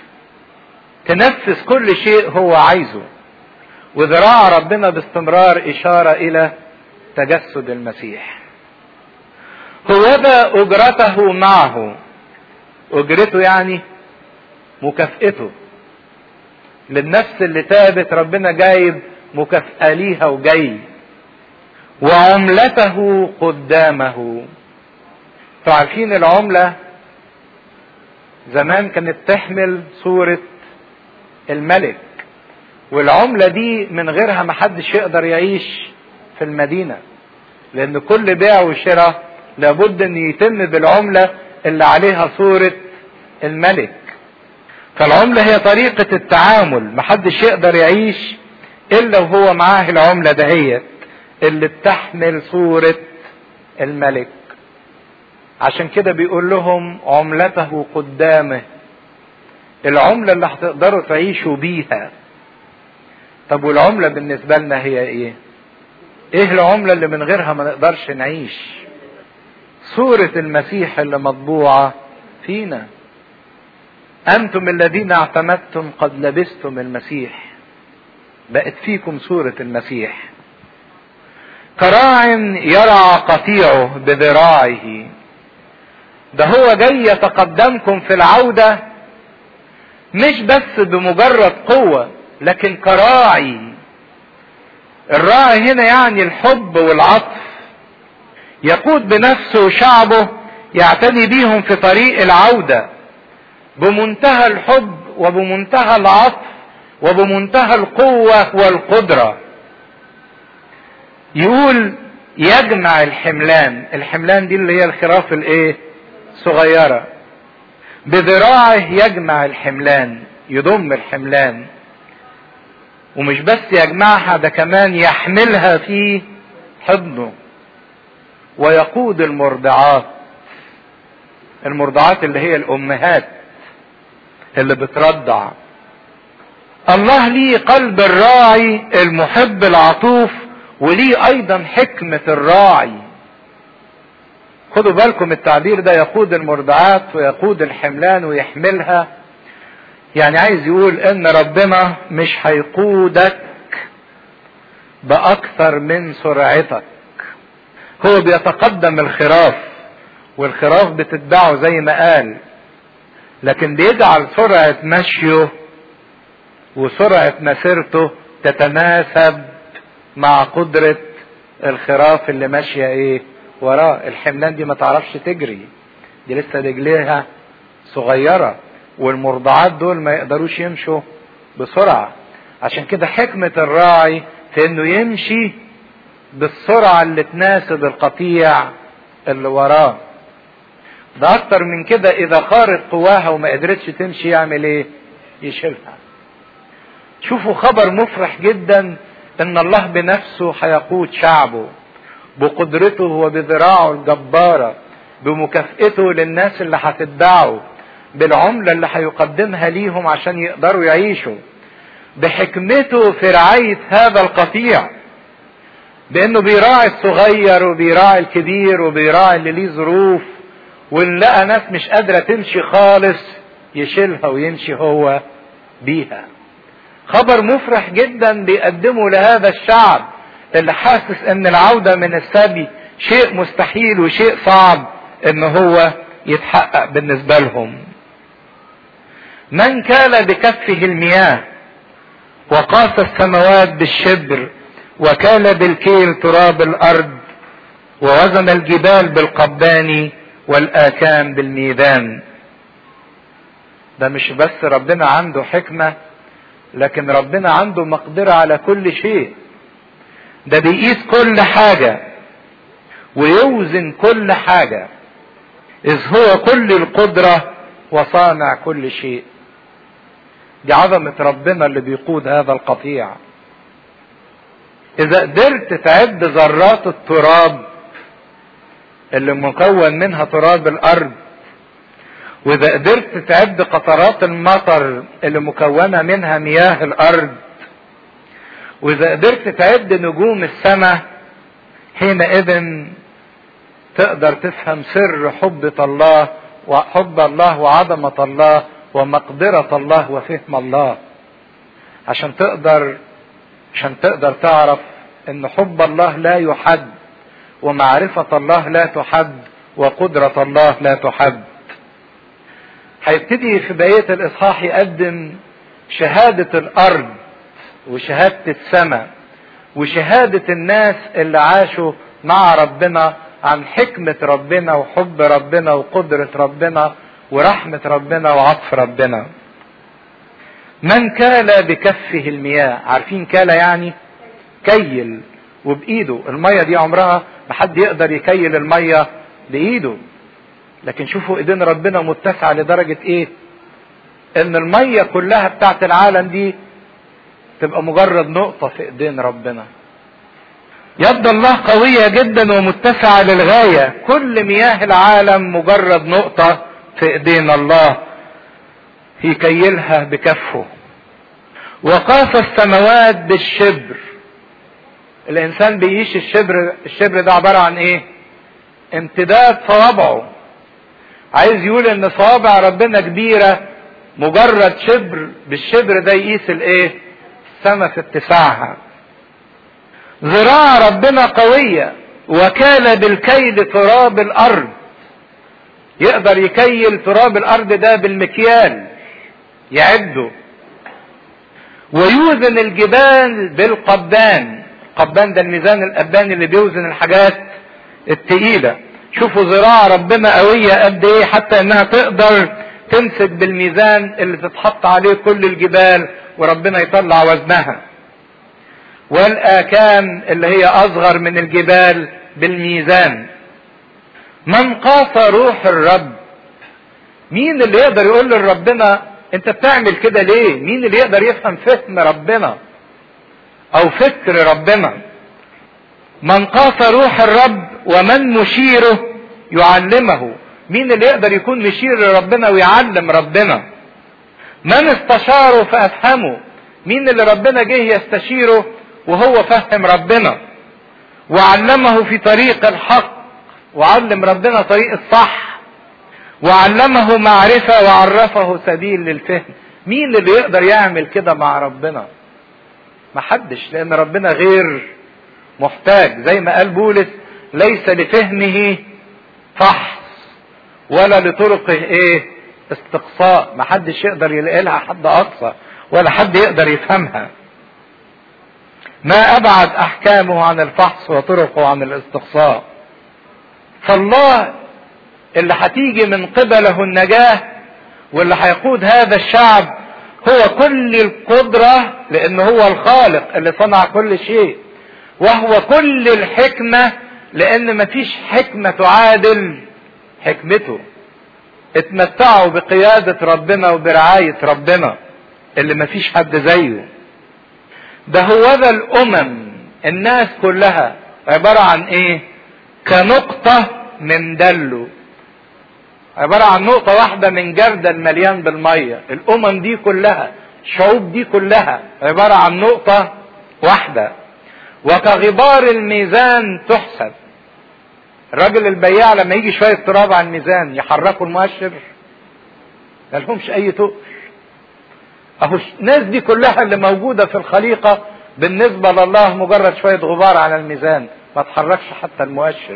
تنفذ كل شيء هو عايزه وذراع ربنا باستمرار إشارة إلى تجسد المسيح هوذا أجرته معه أجرته يعني مكافئته للنفس اللي تابت ربنا جايب مكافأة ليها وجاي وعملته قدامه عارفين العملة زمان كانت تحمل صورة الملك والعملة دي من غيرها محدش يقدر يعيش في المدينة لأن كل بيع وشراء لابد أن يتم بالعملة اللي عليها صورة الملك فالعملة هي طريقة التعامل محدش يقدر يعيش إلا وهو معاه العملة دهيت اللي بتحمل صورة الملك عشان كده بيقول لهم عملته قدامه العملة اللي هتقدروا تعيشوا بيها طب والعملة بالنسبة لنا هي ايه ايه العملة اللي من غيرها ما نقدرش نعيش صورة المسيح اللي مطبوعة فينا انتم الذين اعتمدتم قد لبستم المسيح بقت فيكم صورة المسيح كراع يرعى قطيعه بذراعه ده هو جاي يتقدمكم في العودة مش بس بمجرد قوة لكن كراعي الراعي هنا يعني الحب والعطف يقود بنفسه شعبه يعتني بيهم في طريق العودة بمنتهى الحب وبمنتهى العطف وبمنتهى القوة والقدرة يقول يجمع الحملان الحملان دي اللي هي الخراف الايه صغيرة بذراعه يجمع الحملان يضم الحملان ومش بس يجمعها ده كمان يحملها في حضنه ويقود المرضعات المرضعات اللي هي الامهات اللي بترضع الله ليه قلب الراعي المحب العطوف وليه ايضا حكمة الراعي خدوا بالكم التعبير ده يقود المرضعات ويقود الحملان ويحملها يعني عايز يقول ان ربنا مش هيقودك باكثر من سرعتك هو بيتقدم الخراف والخراف بتتبعه زي ما قال لكن بيجعل سرعة مشيه وسرعة مسيرته تتناسب مع قدرة الخراف اللي ماشية ايه وراه الحملان دي ما تعرفش تجري دي لسه رجليها صغيرة والمرضعات دول ما يقدروش يمشوا بسرعة عشان كده حكمة الراعي في انه يمشي بالسرعة اللي تناسب القطيع اللي وراه ده اكتر من كده اذا خارت قواها وما قدرتش تمشي يعمل ايه يشيلها شوفوا خبر مفرح جدا ان الله بنفسه هيقود شعبه بقدرته وبذراعه الجبارة بمكافئته للناس اللي هتتبعه بالعملة اللي هيقدمها ليهم عشان يقدروا يعيشوا بحكمته في رعاية هذا القطيع بانه بيراعي الصغير وبيراعي الكبير وبيراعي اللي ليه ظروف وان لقى ناس مش قادرة تمشي خالص يشيلها ويمشي هو بيها خبر مفرح جدا بيقدمه لهذا الشعب اللي حاسس ان العودة من السبي شيء مستحيل وشيء صعب ان هو يتحقق بالنسبة لهم من كال بكفه المياه وقاس السماوات بالشبر وكال بالكيل تراب الارض ووزن الجبال بالقبان والاكام بالميدان ده مش بس ربنا عنده حكمة لكن ربنا عنده مقدرة على كل شيء ده بيقيس كل حاجة ويوزن كل حاجة إذ هو كل القدرة وصانع كل شيء دي عظمة ربنا اللي بيقود هذا القطيع إذا قدرت تعد ذرات التراب اللي مكون منها تراب الأرض وإذا قدرت تعد قطرات المطر اللي مكونة منها مياه الأرض وإذا قدرت تعد نجوم السماء حينئذ تقدر تفهم سر حبة الله وحب الله وعظمة الله ومقدرة الله وفهم الله عشان تقدر عشان تقدر تعرف ان حب الله لا يحد ومعرفة الله لا تحد وقدرة الله لا تحد هيبتدي في بقية الإصحاح يقدم شهادة الأرض وشهادة السماء وشهادة الناس اللي عاشوا مع ربنا عن حكمة ربنا وحب ربنا وقدرة ربنا ورحمة ربنا وعطف ربنا من كال بكفه المياه عارفين كال يعني كيل وبايده المية دي عمرها ما حد يقدر يكيل المية بايده لكن شوفوا ايدين ربنا متسعة لدرجة ايه ان المية كلها بتاعت العالم دي تبقى مجرد نقطة في ايدين ربنا يد الله قوية جدا ومتسعة للغاية كل مياه العالم مجرد نقطة في ايدين الله يكيلها بكفه وقاس السماوات بالشبر الانسان بيعيش الشبر الشبر ده عبارة عن ايه امتداد صوابعه عايز يقول ان صوابع ربنا كبيرة مجرد شبر بالشبر ده يقيس الايه السماء في اتساعها ذراع ربنا قوية وكال بالكيل تراب الارض يقدر يكيل تراب الارض ده بالمكيال يعده ويوزن الجبال بالقبان القبان ده الميزان الاباني اللي بيوزن الحاجات التقيله شوفوا ذراع ربنا قويه قد ايه حتى انها تقدر تمسك بالميزان اللي تتحط عليه كل الجبال وربنا يطلع وزنها والاكام اللي هي اصغر من الجبال بالميزان من قاس روح الرب مين اللي يقدر يقول لربنا انت بتعمل كده ليه مين اللي يقدر يفهم فهم ربنا او فكر ربنا من قاس روح الرب ومن مشيره يعلمه مين اللي يقدر يكون مشير لربنا ويعلم ربنا من استشاره فافهمه مين اللي ربنا جه يستشيره وهو فهم ربنا وعلمه في طريق الحق وعلم ربنا طريق الصح وعلمه معرفة وعرفه سبيل للفهم مين اللي يقدر يعمل كده مع ربنا محدش لان ربنا غير محتاج زي ما قال بولس ليس لفهمه فحص ولا لطرقه ايه استقصاء محدش يقدر يلاقي لها حد اقصى ولا حد يقدر يفهمها ما ابعد احكامه عن الفحص وطرقه عن الاستقصاء فالله اللي هتيجي من قبله النجاة واللي هيقود هذا الشعب هو كل القدرة لأن هو الخالق اللي صنع كل شيء وهو كل الحكمة لأن مفيش حكمة تعادل حكمته اتمتعوا بقيادة ربنا وبرعاية ربنا اللي مفيش حد زيه ده هو ذا الامم الناس كلها عبارة عن ايه كنقطة من دلو عبارة عن نقطة واحدة من جردل مليان بالمية الامم دي كلها الشعوب دي كلها عبارة عن نقطة واحدة وكغبار الميزان تحسب الراجل البياع لما يجي شوية تراب على الميزان يحركوا المؤشر ما لهمش اي تقل اهو الناس دي كلها اللي موجودة في الخليقة بالنسبة لله مجرد شوية غبار على الميزان ما تحركش حتى المؤشر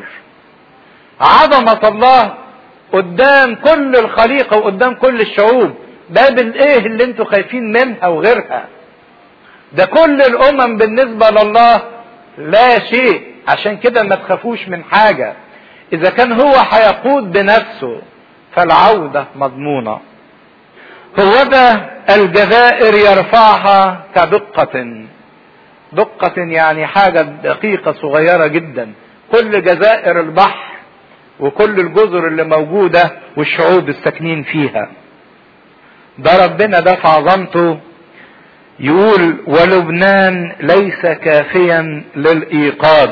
عظمة الله قدام كل الخليقة وقدام كل الشعوب ده بالايه اللي انتوا خايفين منها وغيرها ده كل الامم بالنسبة لله لا شيء عشان كده ما تخافوش من حاجة اذا كان هو هيقود بنفسه فالعودة مضمونة هو ده الجزائر يرفعها كدقة دقة يعني حاجة دقيقة صغيرة جدا كل جزائر البحر وكل الجزر اللي موجودة والشعوب الساكنين فيها ده ربنا ده في عظمته يقول ولبنان ليس كافيا للإيقاظ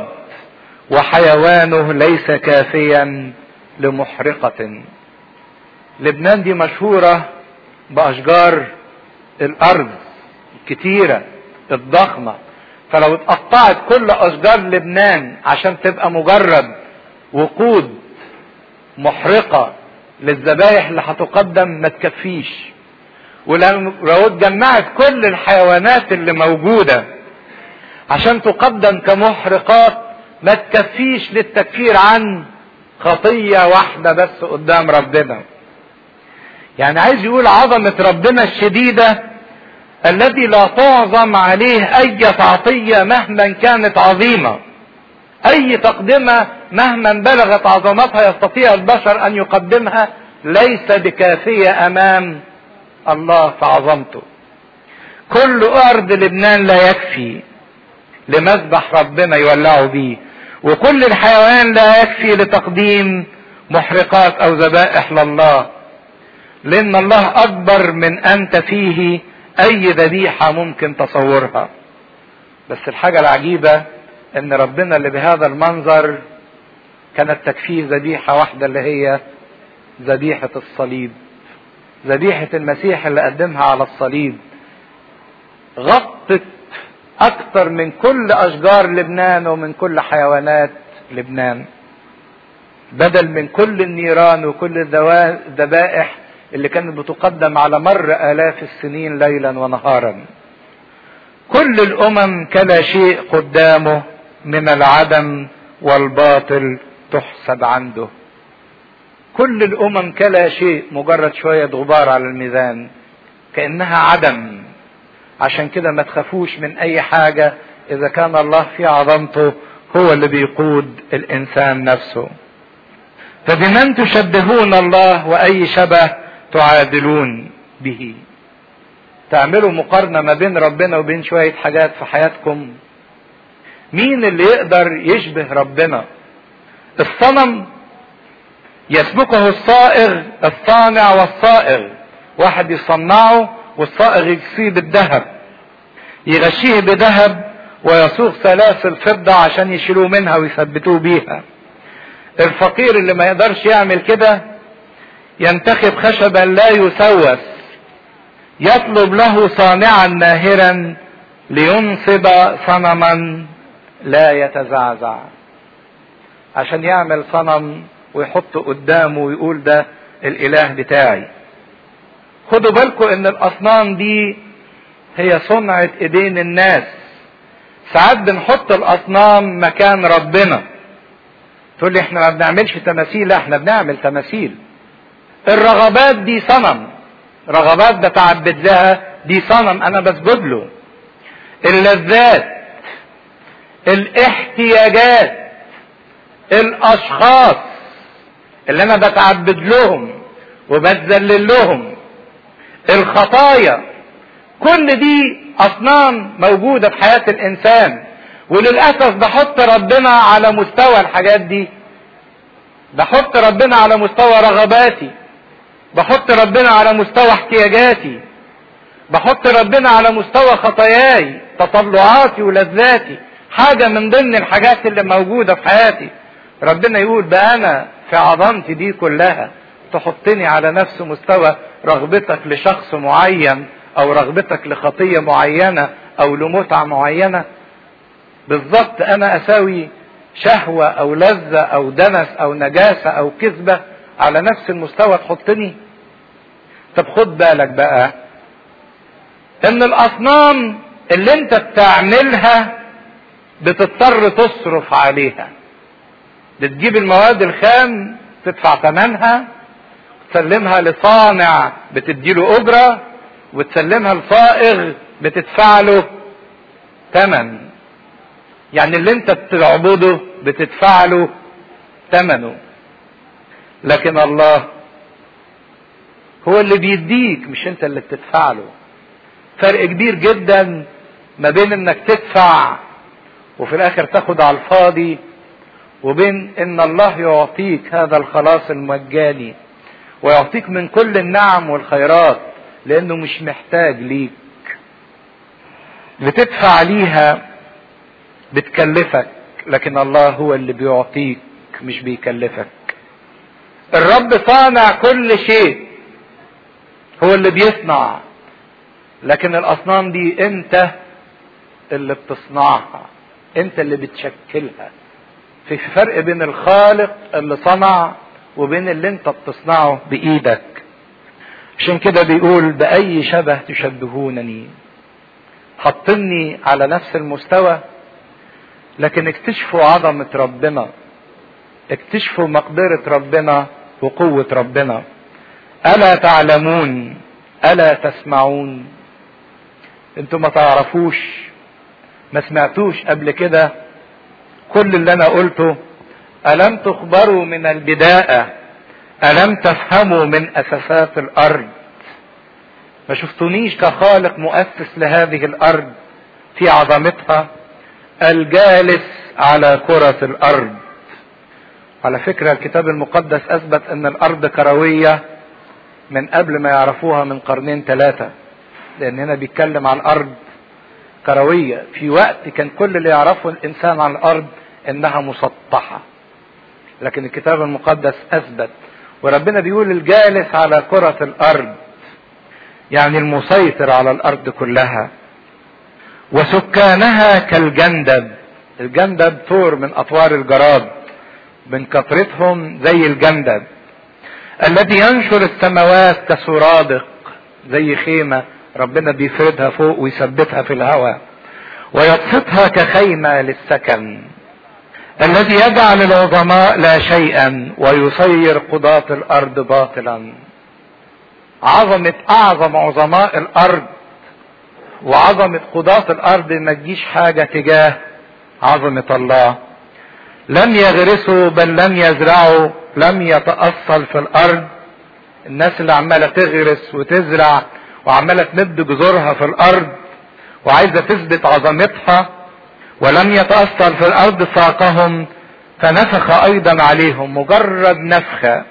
وحيوانه ليس كافيا لمحرقة لبنان دي مشهورة بأشجار الأرض الكتيرة الضخمة فلو اتقطعت كل أشجار لبنان عشان تبقى مجرد وقود محرقة للذبائح اللي هتقدم ما تكفيش ولو اتجمعت كل الحيوانات اللي موجودة عشان تقدم كمحرقات ما تكفيش للتكفير عن خطية واحدة بس قدام ربنا يعني عايز يقول عظمة ربنا الشديدة الذي لا تعظم عليه اي تعطية مهما كانت عظيمة اي تقدمة مهما بلغت عظمتها يستطيع البشر ان يقدمها ليس بكافية امام الله في عظمته كل ارض لبنان لا يكفي لمذبح ربنا يولعوا بيه وكل الحيوان لا يكفي لتقديم محرقات او ذبائح لله لان الله اكبر من انت فيه اي ذبيحة ممكن تصورها بس الحاجة العجيبة ان ربنا اللي بهذا المنظر كانت تكفيه ذبيحة واحدة اللي هي ذبيحة الصليب ذبيحة المسيح اللي قدمها على الصليب غطت اكتر من كل اشجار لبنان ومن كل حيوانات لبنان بدل من كل النيران وكل الذبائح اللي كانت بتقدم على مر الاف السنين ليلا ونهارا كل الامم كلا شيء قدامه من العدم والباطل تحسب عنده كل الامم كلا شيء مجرد شوية غبار على الميزان كأنها عدم عشان كده ما تخافوش من اي حاجة اذا كان الله في عظمته هو اللي بيقود الانسان نفسه فبمن تشبهون الله واي شبه تعادلون به تعملوا مقارنة ما بين ربنا وبين شوية حاجات في حياتكم مين اللي يقدر يشبه ربنا الصنم يسبقه الصائغ الصانع والصائغ واحد يصنعه والصائغ يكسيه بالذهب يغشيه بذهب ويصوغ سلاسل فضة عشان يشيلوه منها ويثبتوه بيها الفقير اللي ما يقدرش يعمل كده ينتخب خشبا لا يسوس يطلب له صانعا ماهرا لينصب صنما لا يتزعزع عشان يعمل صنم ويحطه قدامه ويقول ده الاله بتاعي خدوا بالكم ان الاصنام دي هي صنعة ايدين الناس ساعات بنحط الاصنام مكان ربنا تقول لي احنا ما بنعملش تماثيل لا احنا بنعمل تماثيل الرغبات دي صنم رغبات بتعبد لها دي صنم انا بسجد له اللذات الاحتياجات الاشخاص اللي انا بتعبد لهم وبتذلل لهم الخطايا كل دي اصنام موجوده في حياه الانسان وللاسف بحط ربنا على مستوى الحاجات دي بحط ربنا على مستوى رغباتي بحط ربنا على مستوى احتياجاتي بحط ربنا على مستوى خطاياي تطلعاتي ولذاتي حاجة من ضمن الحاجات اللي موجودة في حياتي ربنا يقول بقى أنا في عظمتي دي كلها تحطني على نفس مستوى رغبتك لشخص معين أو رغبتك لخطية معينة أو لمتعة معينة بالظبط أنا أساوي شهوة أو لذة أو دنس أو نجاسة أو كذبة على نفس المستوى تحطني طب خد بالك بقى ان الاصنام اللي انت بتعملها بتضطر تصرف عليها بتجيب المواد الخام تدفع ثمنها تسلمها لصانع بتديله اجرة وتسلمها لصائغ بتدفع له ثمن يعني اللي انت بتعبده بتدفع له ثمنه لكن الله هو اللي بيديك مش انت اللي بتدفع له فرق كبير جدا ما بين انك تدفع وفي الاخر تاخد على الفاضي وبين ان الله يعطيك هذا الخلاص المجاني ويعطيك من كل النعم والخيرات لانه مش محتاج ليك بتدفع ليها بتكلفك لكن الله هو اللي بيعطيك مش بيكلفك الرب صانع كل شيء هو اللي بيصنع لكن الاصنام دي انت اللي بتصنعها انت اللي بتشكلها في فرق بين الخالق اللي صنع وبين اللي انت بتصنعه بايدك عشان كده بيقول باي شبه تشبهونني حطني على نفس المستوى لكن اكتشفوا عظمة ربنا اكتشفوا مقدرة ربنا وقوة ربنا ألا تعلمون ألا تسمعون انتوا ما تعرفوش ما سمعتوش قبل كده كل اللي انا قلته ألم تخبروا من البداية ألم تفهموا من أساسات الأرض ما شفتونيش كخالق مؤسس لهذه الأرض في عظمتها الجالس على كرة الأرض على فكرة الكتاب المقدس أثبت أن الأرض كروية من قبل ما يعرفوها من قرنين ثلاثة لأن هنا بيتكلم عن الأرض كروية في وقت كان كل اللي يعرفه الإنسان عن الأرض إنها مسطحة لكن الكتاب المقدس أثبت وربنا بيقول الجالس على كرة الأرض يعني المسيطر على الأرض كلها وسكانها كالجندب الجندب طور من أطوار الجراد من كثرتهم زي الجندب الذي ينشر السماوات كسرادق زي خيمة ربنا بيفردها فوق ويثبتها في الهواء ويبسطها كخيمة للسكن الذي يجعل العظماء لا شيئا ويصير قضاة الأرض باطلا عظمة أعظم عظماء الأرض وعظمة قضاة الأرض ما تجيش حاجة تجاه عظمة الله لم يغرسوا بل لم يزرعوا لم يتأصل في الأرض الناس اللي عمالة تغرس وتزرع وعمالة تمد جذورها في الأرض وعايزة تثبت عظمتها ولم يتأصل في الأرض ساقهم فنفخ أيضا عليهم مجرد نفخة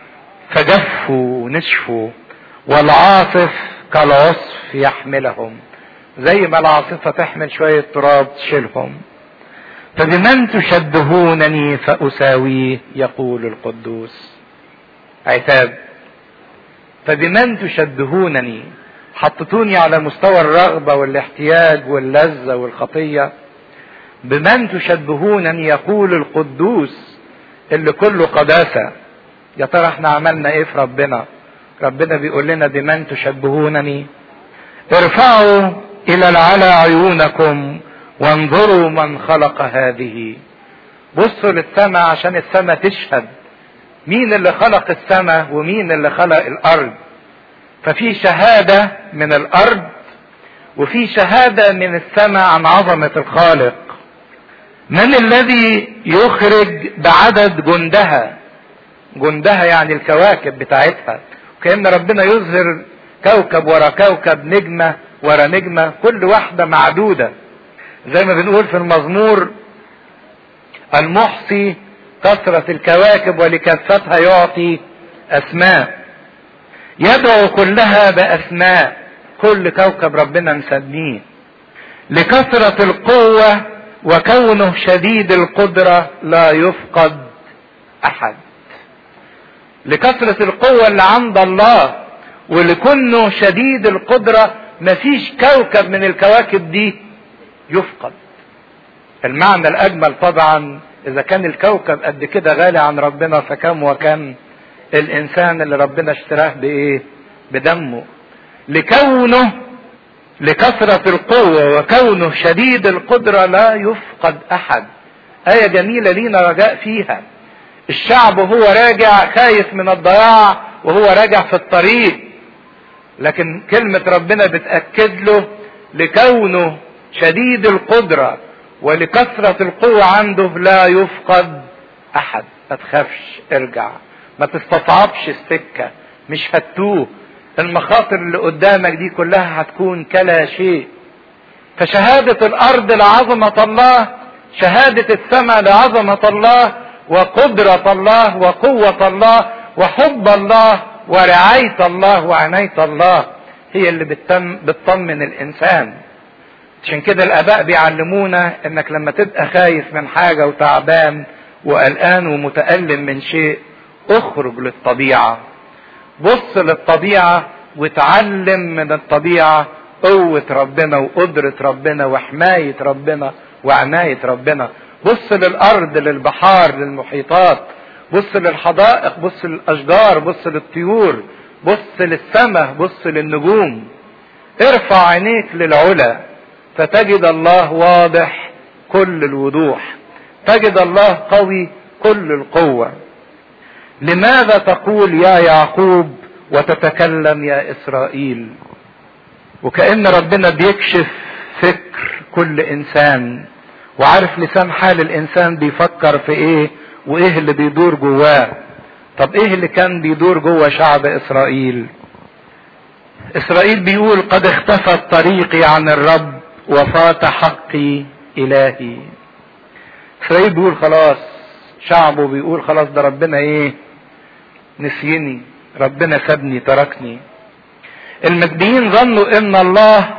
فجفوا ونشفوا والعاصف كالعصف يحملهم زي ما العاصفة تحمل شوية تراب تشيلهم فبمن تشبهونني فأساويه يقول القدوس عتاب فبمن تشبهونني حطتوني على مستوى الرغبة والاحتياج واللذة والخطية بمن تشبهونني يقول القدوس اللي كله قداسة يا ترى احنا عملنا ايه في ربنا ربنا بيقول لنا بمن تشبهونني ارفعوا الى العلى عيونكم وانظروا من خلق هذه بصوا للسماء عشان السماء تشهد مين اللي خلق السماء ومين اللي خلق الارض ففي شهاده من الارض وفي شهاده من السماء عن عظمه الخالق من الذي يخرج بعدد جندها جندها يعني الكواكب بتاعتها كأن ربنا يظهر كوكب ورا كوكب نجمة ورا نجمة كل واحدة معدودة زي ما بنقول في المزمور المحصي كثرة الكواكب ولكثرتها يعطي أسماء يدعو كلها بأسماء كل كوكب ربنا مسميه لكثرة القوة وكونه شديد القدرة لا يفقد احد لكثرة القوة اللي عند الله ولكونه شديد القدرة مفيش كوكب من الكواكب دي يفقد المعنى الاجمل طبعا اذا كان الكوكب قد كده غالي عن ربنا فكم وكم الانسان اللي ربنا اشتراه بايه بدمه لكونه لكثرة القوة وكونه شديد القدرة لا يفقد احد آية جميلة لينا رجاء فيها الشعب وهو راجع خايف من الضياع وهو راجع في الطريق لكن كلمة ربنا بتأكد له لكونه شديد القدرة ولكثرة القوة عنده لا يفقد أحد ما تخافش ارجع ما تستصعبش السكة مش هتوه المخاطر اللي قدامك دي كلها هتكون كلا شيء فشهادة الأرض لعظمة الله شهادة السماء لعظمة الله وقدرة الله وقوة الله وحب الله ورعاية الله وعناية الله هي اللي بتم بتطمن الإنسان عشان كده الآباء بيعلمونا إنك لما تبقى خايف من حاجة وتعبان وقلقان ومتألم من شيء اخرج للطبيعة بص للطبيعة وتعلم من الطبيعة قوة ربنا وقدرة ربنا وحماية ربنا وعناية ربنا بص للأرض للبحار للمحيطات بص للحدائق بص للأشجار بص للطيور بص للسماء بص للنجوم ارفع عينيك للعلا فتجد الله واضح كل الوضوح تجد الله قوي كل القوة لماذا تقول يا يعقوب وتتكلم يا إسرائيل وكأن ربنا بيكشف فكر كل إنسان وعارف لسان حال الإنسان بيفكر في إيه وإيه اللي بيدور جواه طب إيه اللي كان بيدور جوه شعب إسرائيل إسرائيل بيقول قد اختفت طريقي عن الرب وفات حقي إلهي إسرائيل بيقول خلاص شعبه بيقول خلاص ده ربنا إيه نسيني ربنا سابني تركني المجديين ظنوا ان الله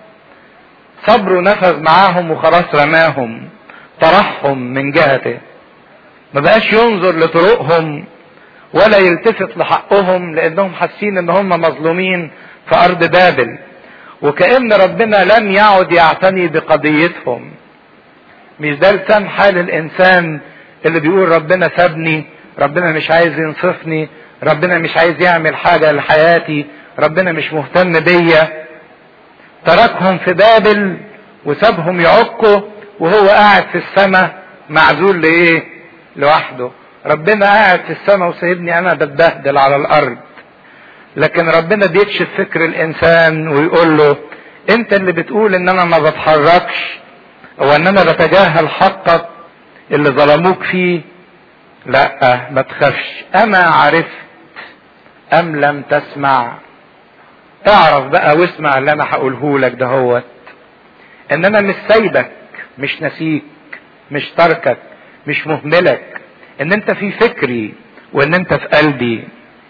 صبره نفذ معاهم وخلاص رماهم طرحهم من جهته ما بقاش ينظر لطرقهم ولا يلتفت لحقهم لانهم حاسين ان هم مظلومين في ارض بابل وكأن ربنا لم يعد يعتني بقضيتهم مش ده لسان حال الانسان اللي بيقول ربنا سابني ربنا مش عايز ينصفني ربنا مش عايز يعمل حاجة لحياتي ربنا مش مهتم بيا تركهم في بابل وسابهم يعقوا وهو قاعد في السماء معزول لايه لوحده ربنا قاعد في السماء وسايبني انا بتبهدل على الارض لكن ربنا بيكشف فكر الانسان ويقول له انت اللي بتقول ان انا ما بتحركش او ان انا بتجاهل حقك اللي ظلموك فيه لا ما تخافش اما عرفت ام لم تسمع اعرف بقى واسمع اللي انا هقوله لك دهوت ان انا مش سايبك مش نسيك مش تركك مش مهملك ان انت في فكري وان انت في قلبي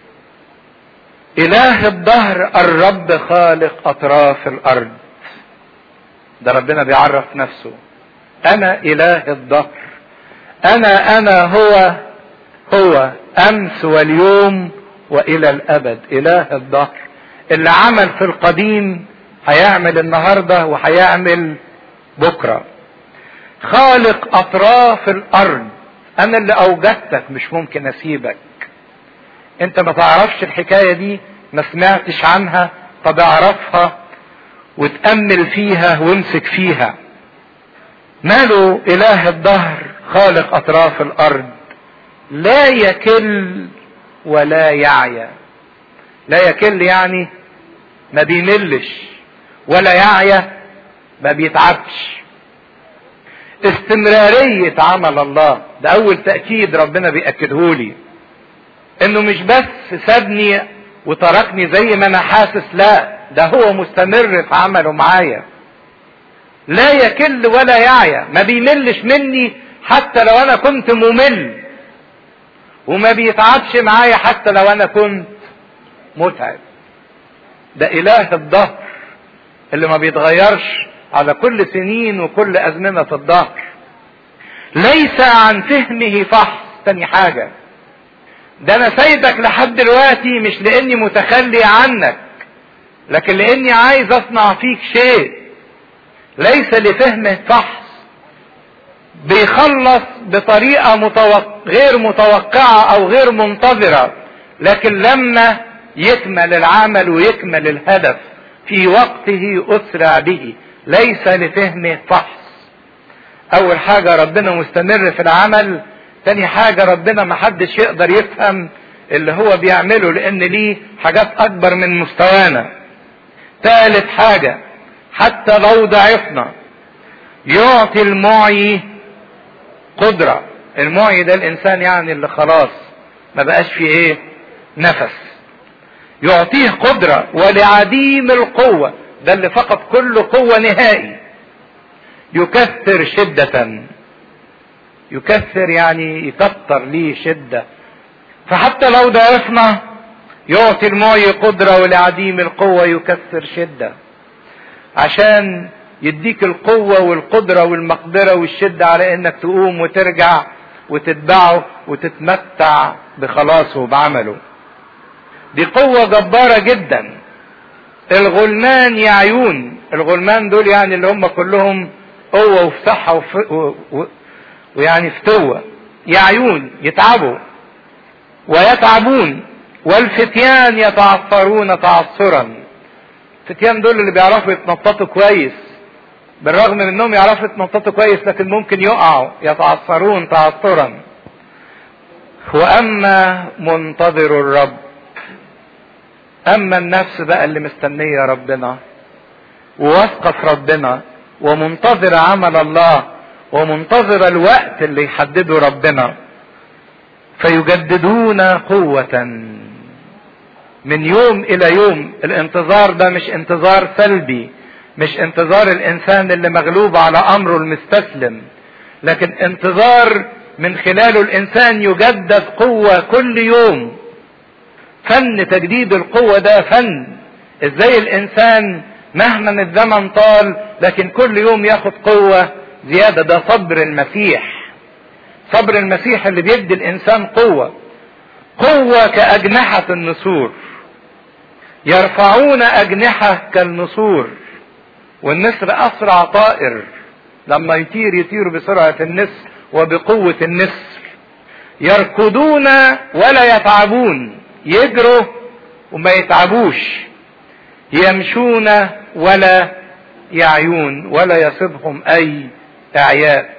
اله الدهر الرب خالق اطراف الارض ده ربنا بيعرف نفسه انا اله الدهر انا انا هو هو امس واليوم والى الابد اله الدهر اللي عمل في القديم هيعمل النهارده وهيعمل بكره خالق اطراف الارض انا اللي اوجدتك مش ممكن اسيبك انت ما تعرفش الحكايه دي ما سمعتش عنها طب اعرفها وتامل فيها وامسك فيها ماله اله الدهر خالق اطراف الارض لا يكل ولا يعيا لا يكل يعني ما بيملش ولا يعيا ما بيتعبش استمرارية عمل الله ده أول تأكيد ربنا بيأكده لي إنه مش بس سابني وتركني زي ما أنا حاسس لا ده هو مستمر في عمله معايا لا يكل ولا يعيا ما بيملش مني حتى لو أنا كنت ممل وما بيتعبش معايا حتى لو أنا كنت متعب ده إله الظهر اللي ما بيتغيرش على كل سنين وكل ازمنة الدهر ليس عن فهمه فحص تاني حاجة ده انا سايبك لحد دلوقتي مش لاني متخلي عنك لكن لاني عايز اصنع فيك شيء ليس لفهمه فحص بيخلص بطريقة متوق... غير متوقعة او غير منتظرة لكن لما يكمل العمل ويكمل الهدف في وقته اسرع به ليس لفهمه فحص اول حاجة ربنا مستمر في العمل تاني حاجة ربنا محدش يقدر يفهم اللي هو بيعمله لان ليه حاجات اكبر من مستوانا ثالث حاجة حتى لو ضعفنا يعطي المعي قدرة المعي ده الانسان يعني اللي خلاص ما بقاش فيه ايه نفس يعطيه قدرة ولعديم القوة ده اللي فقد كل قوة نهائي يكثر شدة يكثر يعني يكثر ليه شدة فحتى لو ضعفنا يعطي المعي قدرة ولعديم القوة يكثر شدة عشان يديك القوة والقدرة والمقدرة والشدة على انك تقوم وترجع وتتبعه وتتمتع بخلاصه وبعمله دي قوة جبارة جدا الغلمان يعيون الغلمان دول يعني اللي هم كلهم قوة وفي صحة وف... و... و... ويعني فتوة يعيون يتعبوا ويتعبون والفتيان يتعثرون تعثرا الفتيان دول اللي بيعرفوا يتنططوا كويس بالرغم من انهم يعرفوا يتنططوا كويس لكن ممكن يقعوا يتعثرون تعثرا واما منتظر الرب اما النفس بقى اللي مستنيه ربنا وواثقه في ربنا ومنتظره عمل الله ومنتظره الوقت اللي يحدده ربنا فيجددون قوه من يوم الى يوم الانتظار ده مش انتظار سلبي مش انتظار الانسان اللي مغلوب على امره المستسلم لكن انتظار من خلاله الانسان يجدد قوه كل يوم فن تجديد القوه ده فن ازاي الانسان مهما الزمن طال لكن كل يوم ياخد قوه زياده ده صبر المسيح صبر المسيح اللي بيدي الانسان قوه قوه كاجنحه النسور يرفعون اجنحه كالنسور والنسر اسرع طائر لما يطير يطير بسرعه النسر وبقوه النسر يركضون ولا يتعبون يجروا وما يتعبوش يمشون ولا يعيون ولا يصيبهم اي اعياء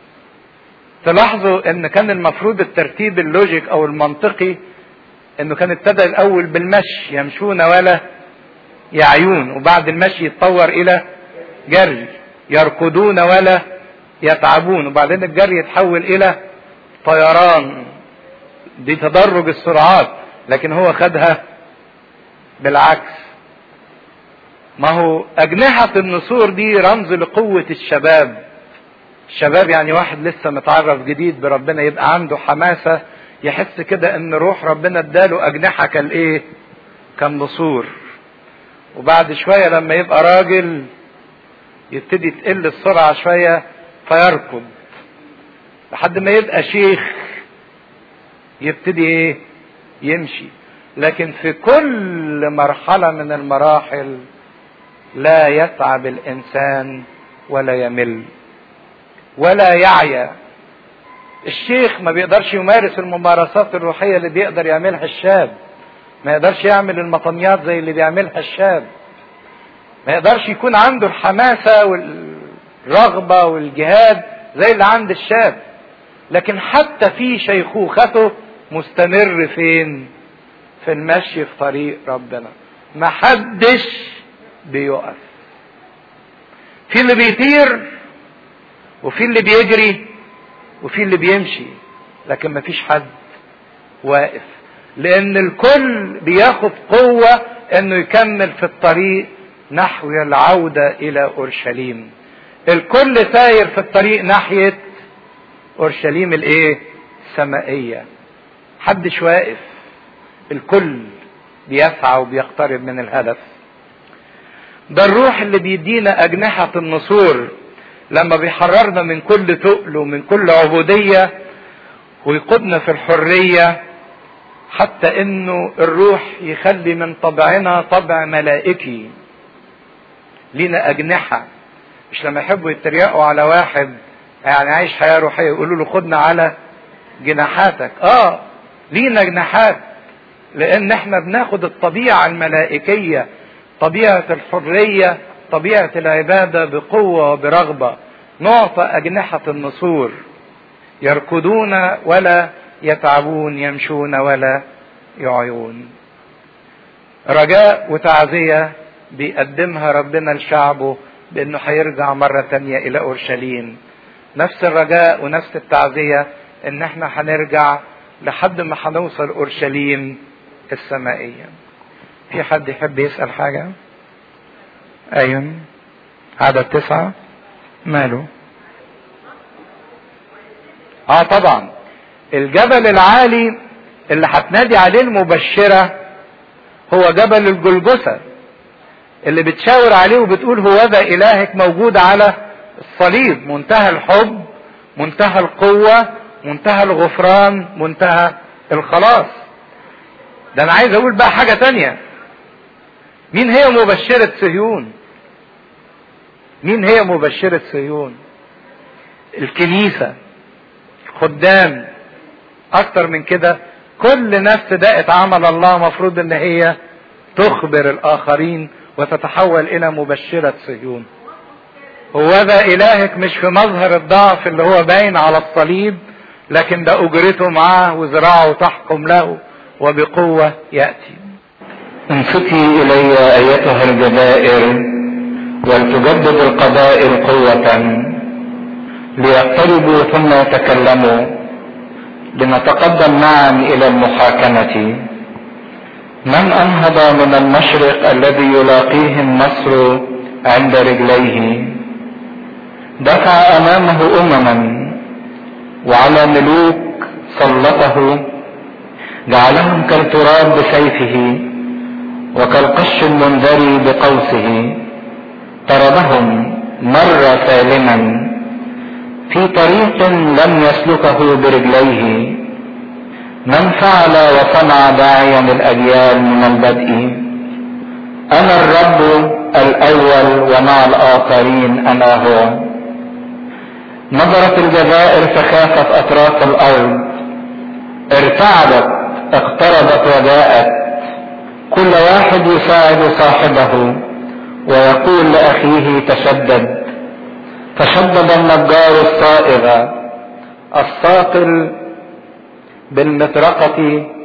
تلاحظوا ان كان المفروض الترتيب اللوجيك او المنطقي انه كان ابتدى الاول بالمشي يمشون ولا يعيون وبعد المشي يتطور الى جري يركضون ولا يتعبون وبعدين الجري يتحول الى طيران دي تدرج السرعات لكن هو خدها بالعكس ما هو أجنحة النسور دي رمز لقوة الشباب الشباب يعني واحد لسه متعرف جديد بربنا يبقى عنده حماسة يحس كده ان روح ربنا اداله أجنحة كالايه كالنسور وبعد شوية لما يبقى راجل يبتدي تقل السرعة شوية فيركض لحد ما يبقى شيخ يبتدي ايه يمشي لكن في كل مرحلة من المراحل لا يتعب الإنسان ولا يمل ولا يعيا الشيخ ما بيقدرش يمارس الممارسات الروحية اللي بيقدر يعملها الشاب ما يقدرش يعمل المطنيات زي اللي بيعملها الشاب ما يقدرش يكون عنده الحماسة والرغبة والجهاد زي اللي عند الشاب لكن حتى في شيخوخته مستمر فين في المشي في طريق ربنا ما حدش بيقف في اللي بيطير وفي اللي بيجري وفي اللي بيمشي لكن ما فيش حد واقف لان الكل بياخد قوة انه يكمل في الطريق نحو العودة الى اورشليم الكل ساير في الطريق ناحية اورشليم الايه السمائية حدش واقف الكل بيسعى وبيقترب من الهدف ده الروح اللي بيدينا أجنحة النسور لما بيحررنا من كل تقل ومن كل عبودية ويقودنا في الحرية حتى انه الروح يخلي من طبعنا طبع ملائكي لينا اجنحة مش لما يحبوا يتريقوا على واحد يعني عايش حياة روحية يقولوا له خدنا على جناحاتك اه لينا جناحات لان احنا بناخد الطبيعة الملائكية طبيعة الحرية طبيعة العبادة بقوة وبرغبة نعطى أجنحة النسور يركضون ولا يتعبون يمشون ولا يعيون رجاء وتعزية بيقدمها ربنا لشعبه بأنه هيرجع مرة تانية إلى أورشليم نفس الرجاء ونفس التعزية إن احنا هنرجع لحد ما هنوصل أورشليم السمائية في حد يحب يسأل حاجة أيوة عدد تسعة ماله اه طبعا الجبل العالي اللي هتنادي عليه المبشرة هو جبل الجلجثة اللي بتشاور عليه وبتقول هو ذا إلهك موجود على الصليب منتهى الحب منتهى القوة منتهى الغفران منتهى الخلاص ده أنا عايز أقول بقى حاجة تانية مين هي مبشرة صهيون مين هي مبشرة صهيون الكنيسة الخدام اكتر من كده كل نفس دقت عمل الله مفروض ان هي تخبر الاخرين وتتحول الى مبشرة صهيون هو ذا الهك مش في مظهر الضعف اللي هو باين على الصليب لكن ده اجرته معاه وذراعه تحكم له وبقوة يأتي انصتي الي ايتها الجبائر ولتجدد القبائل قوة ليقتربوا ثم يتكلموا لنتقدم معا الى المحاكمة من انهض من المشرق الذي يلاقيه النصر عند رجليه دفع امامه امما وعلى ملوك سلطه جعلهم كالتراب بسيفه وكالقش المنذري بقوسه طردهم مر سالما في طريق لم يسلكه برجليه من فعل وصنع داعيا الاجيال من البدء انا الرب الاول ومع الاخرين انا هو نظرت الجزائر فخافت اطراف الارض ارتعدت اقتربت وجاءت كل واحد يساعد صاحبه ويقول لاخيه تشدد تشدد النجار الصائغ الساقل بالمطرقة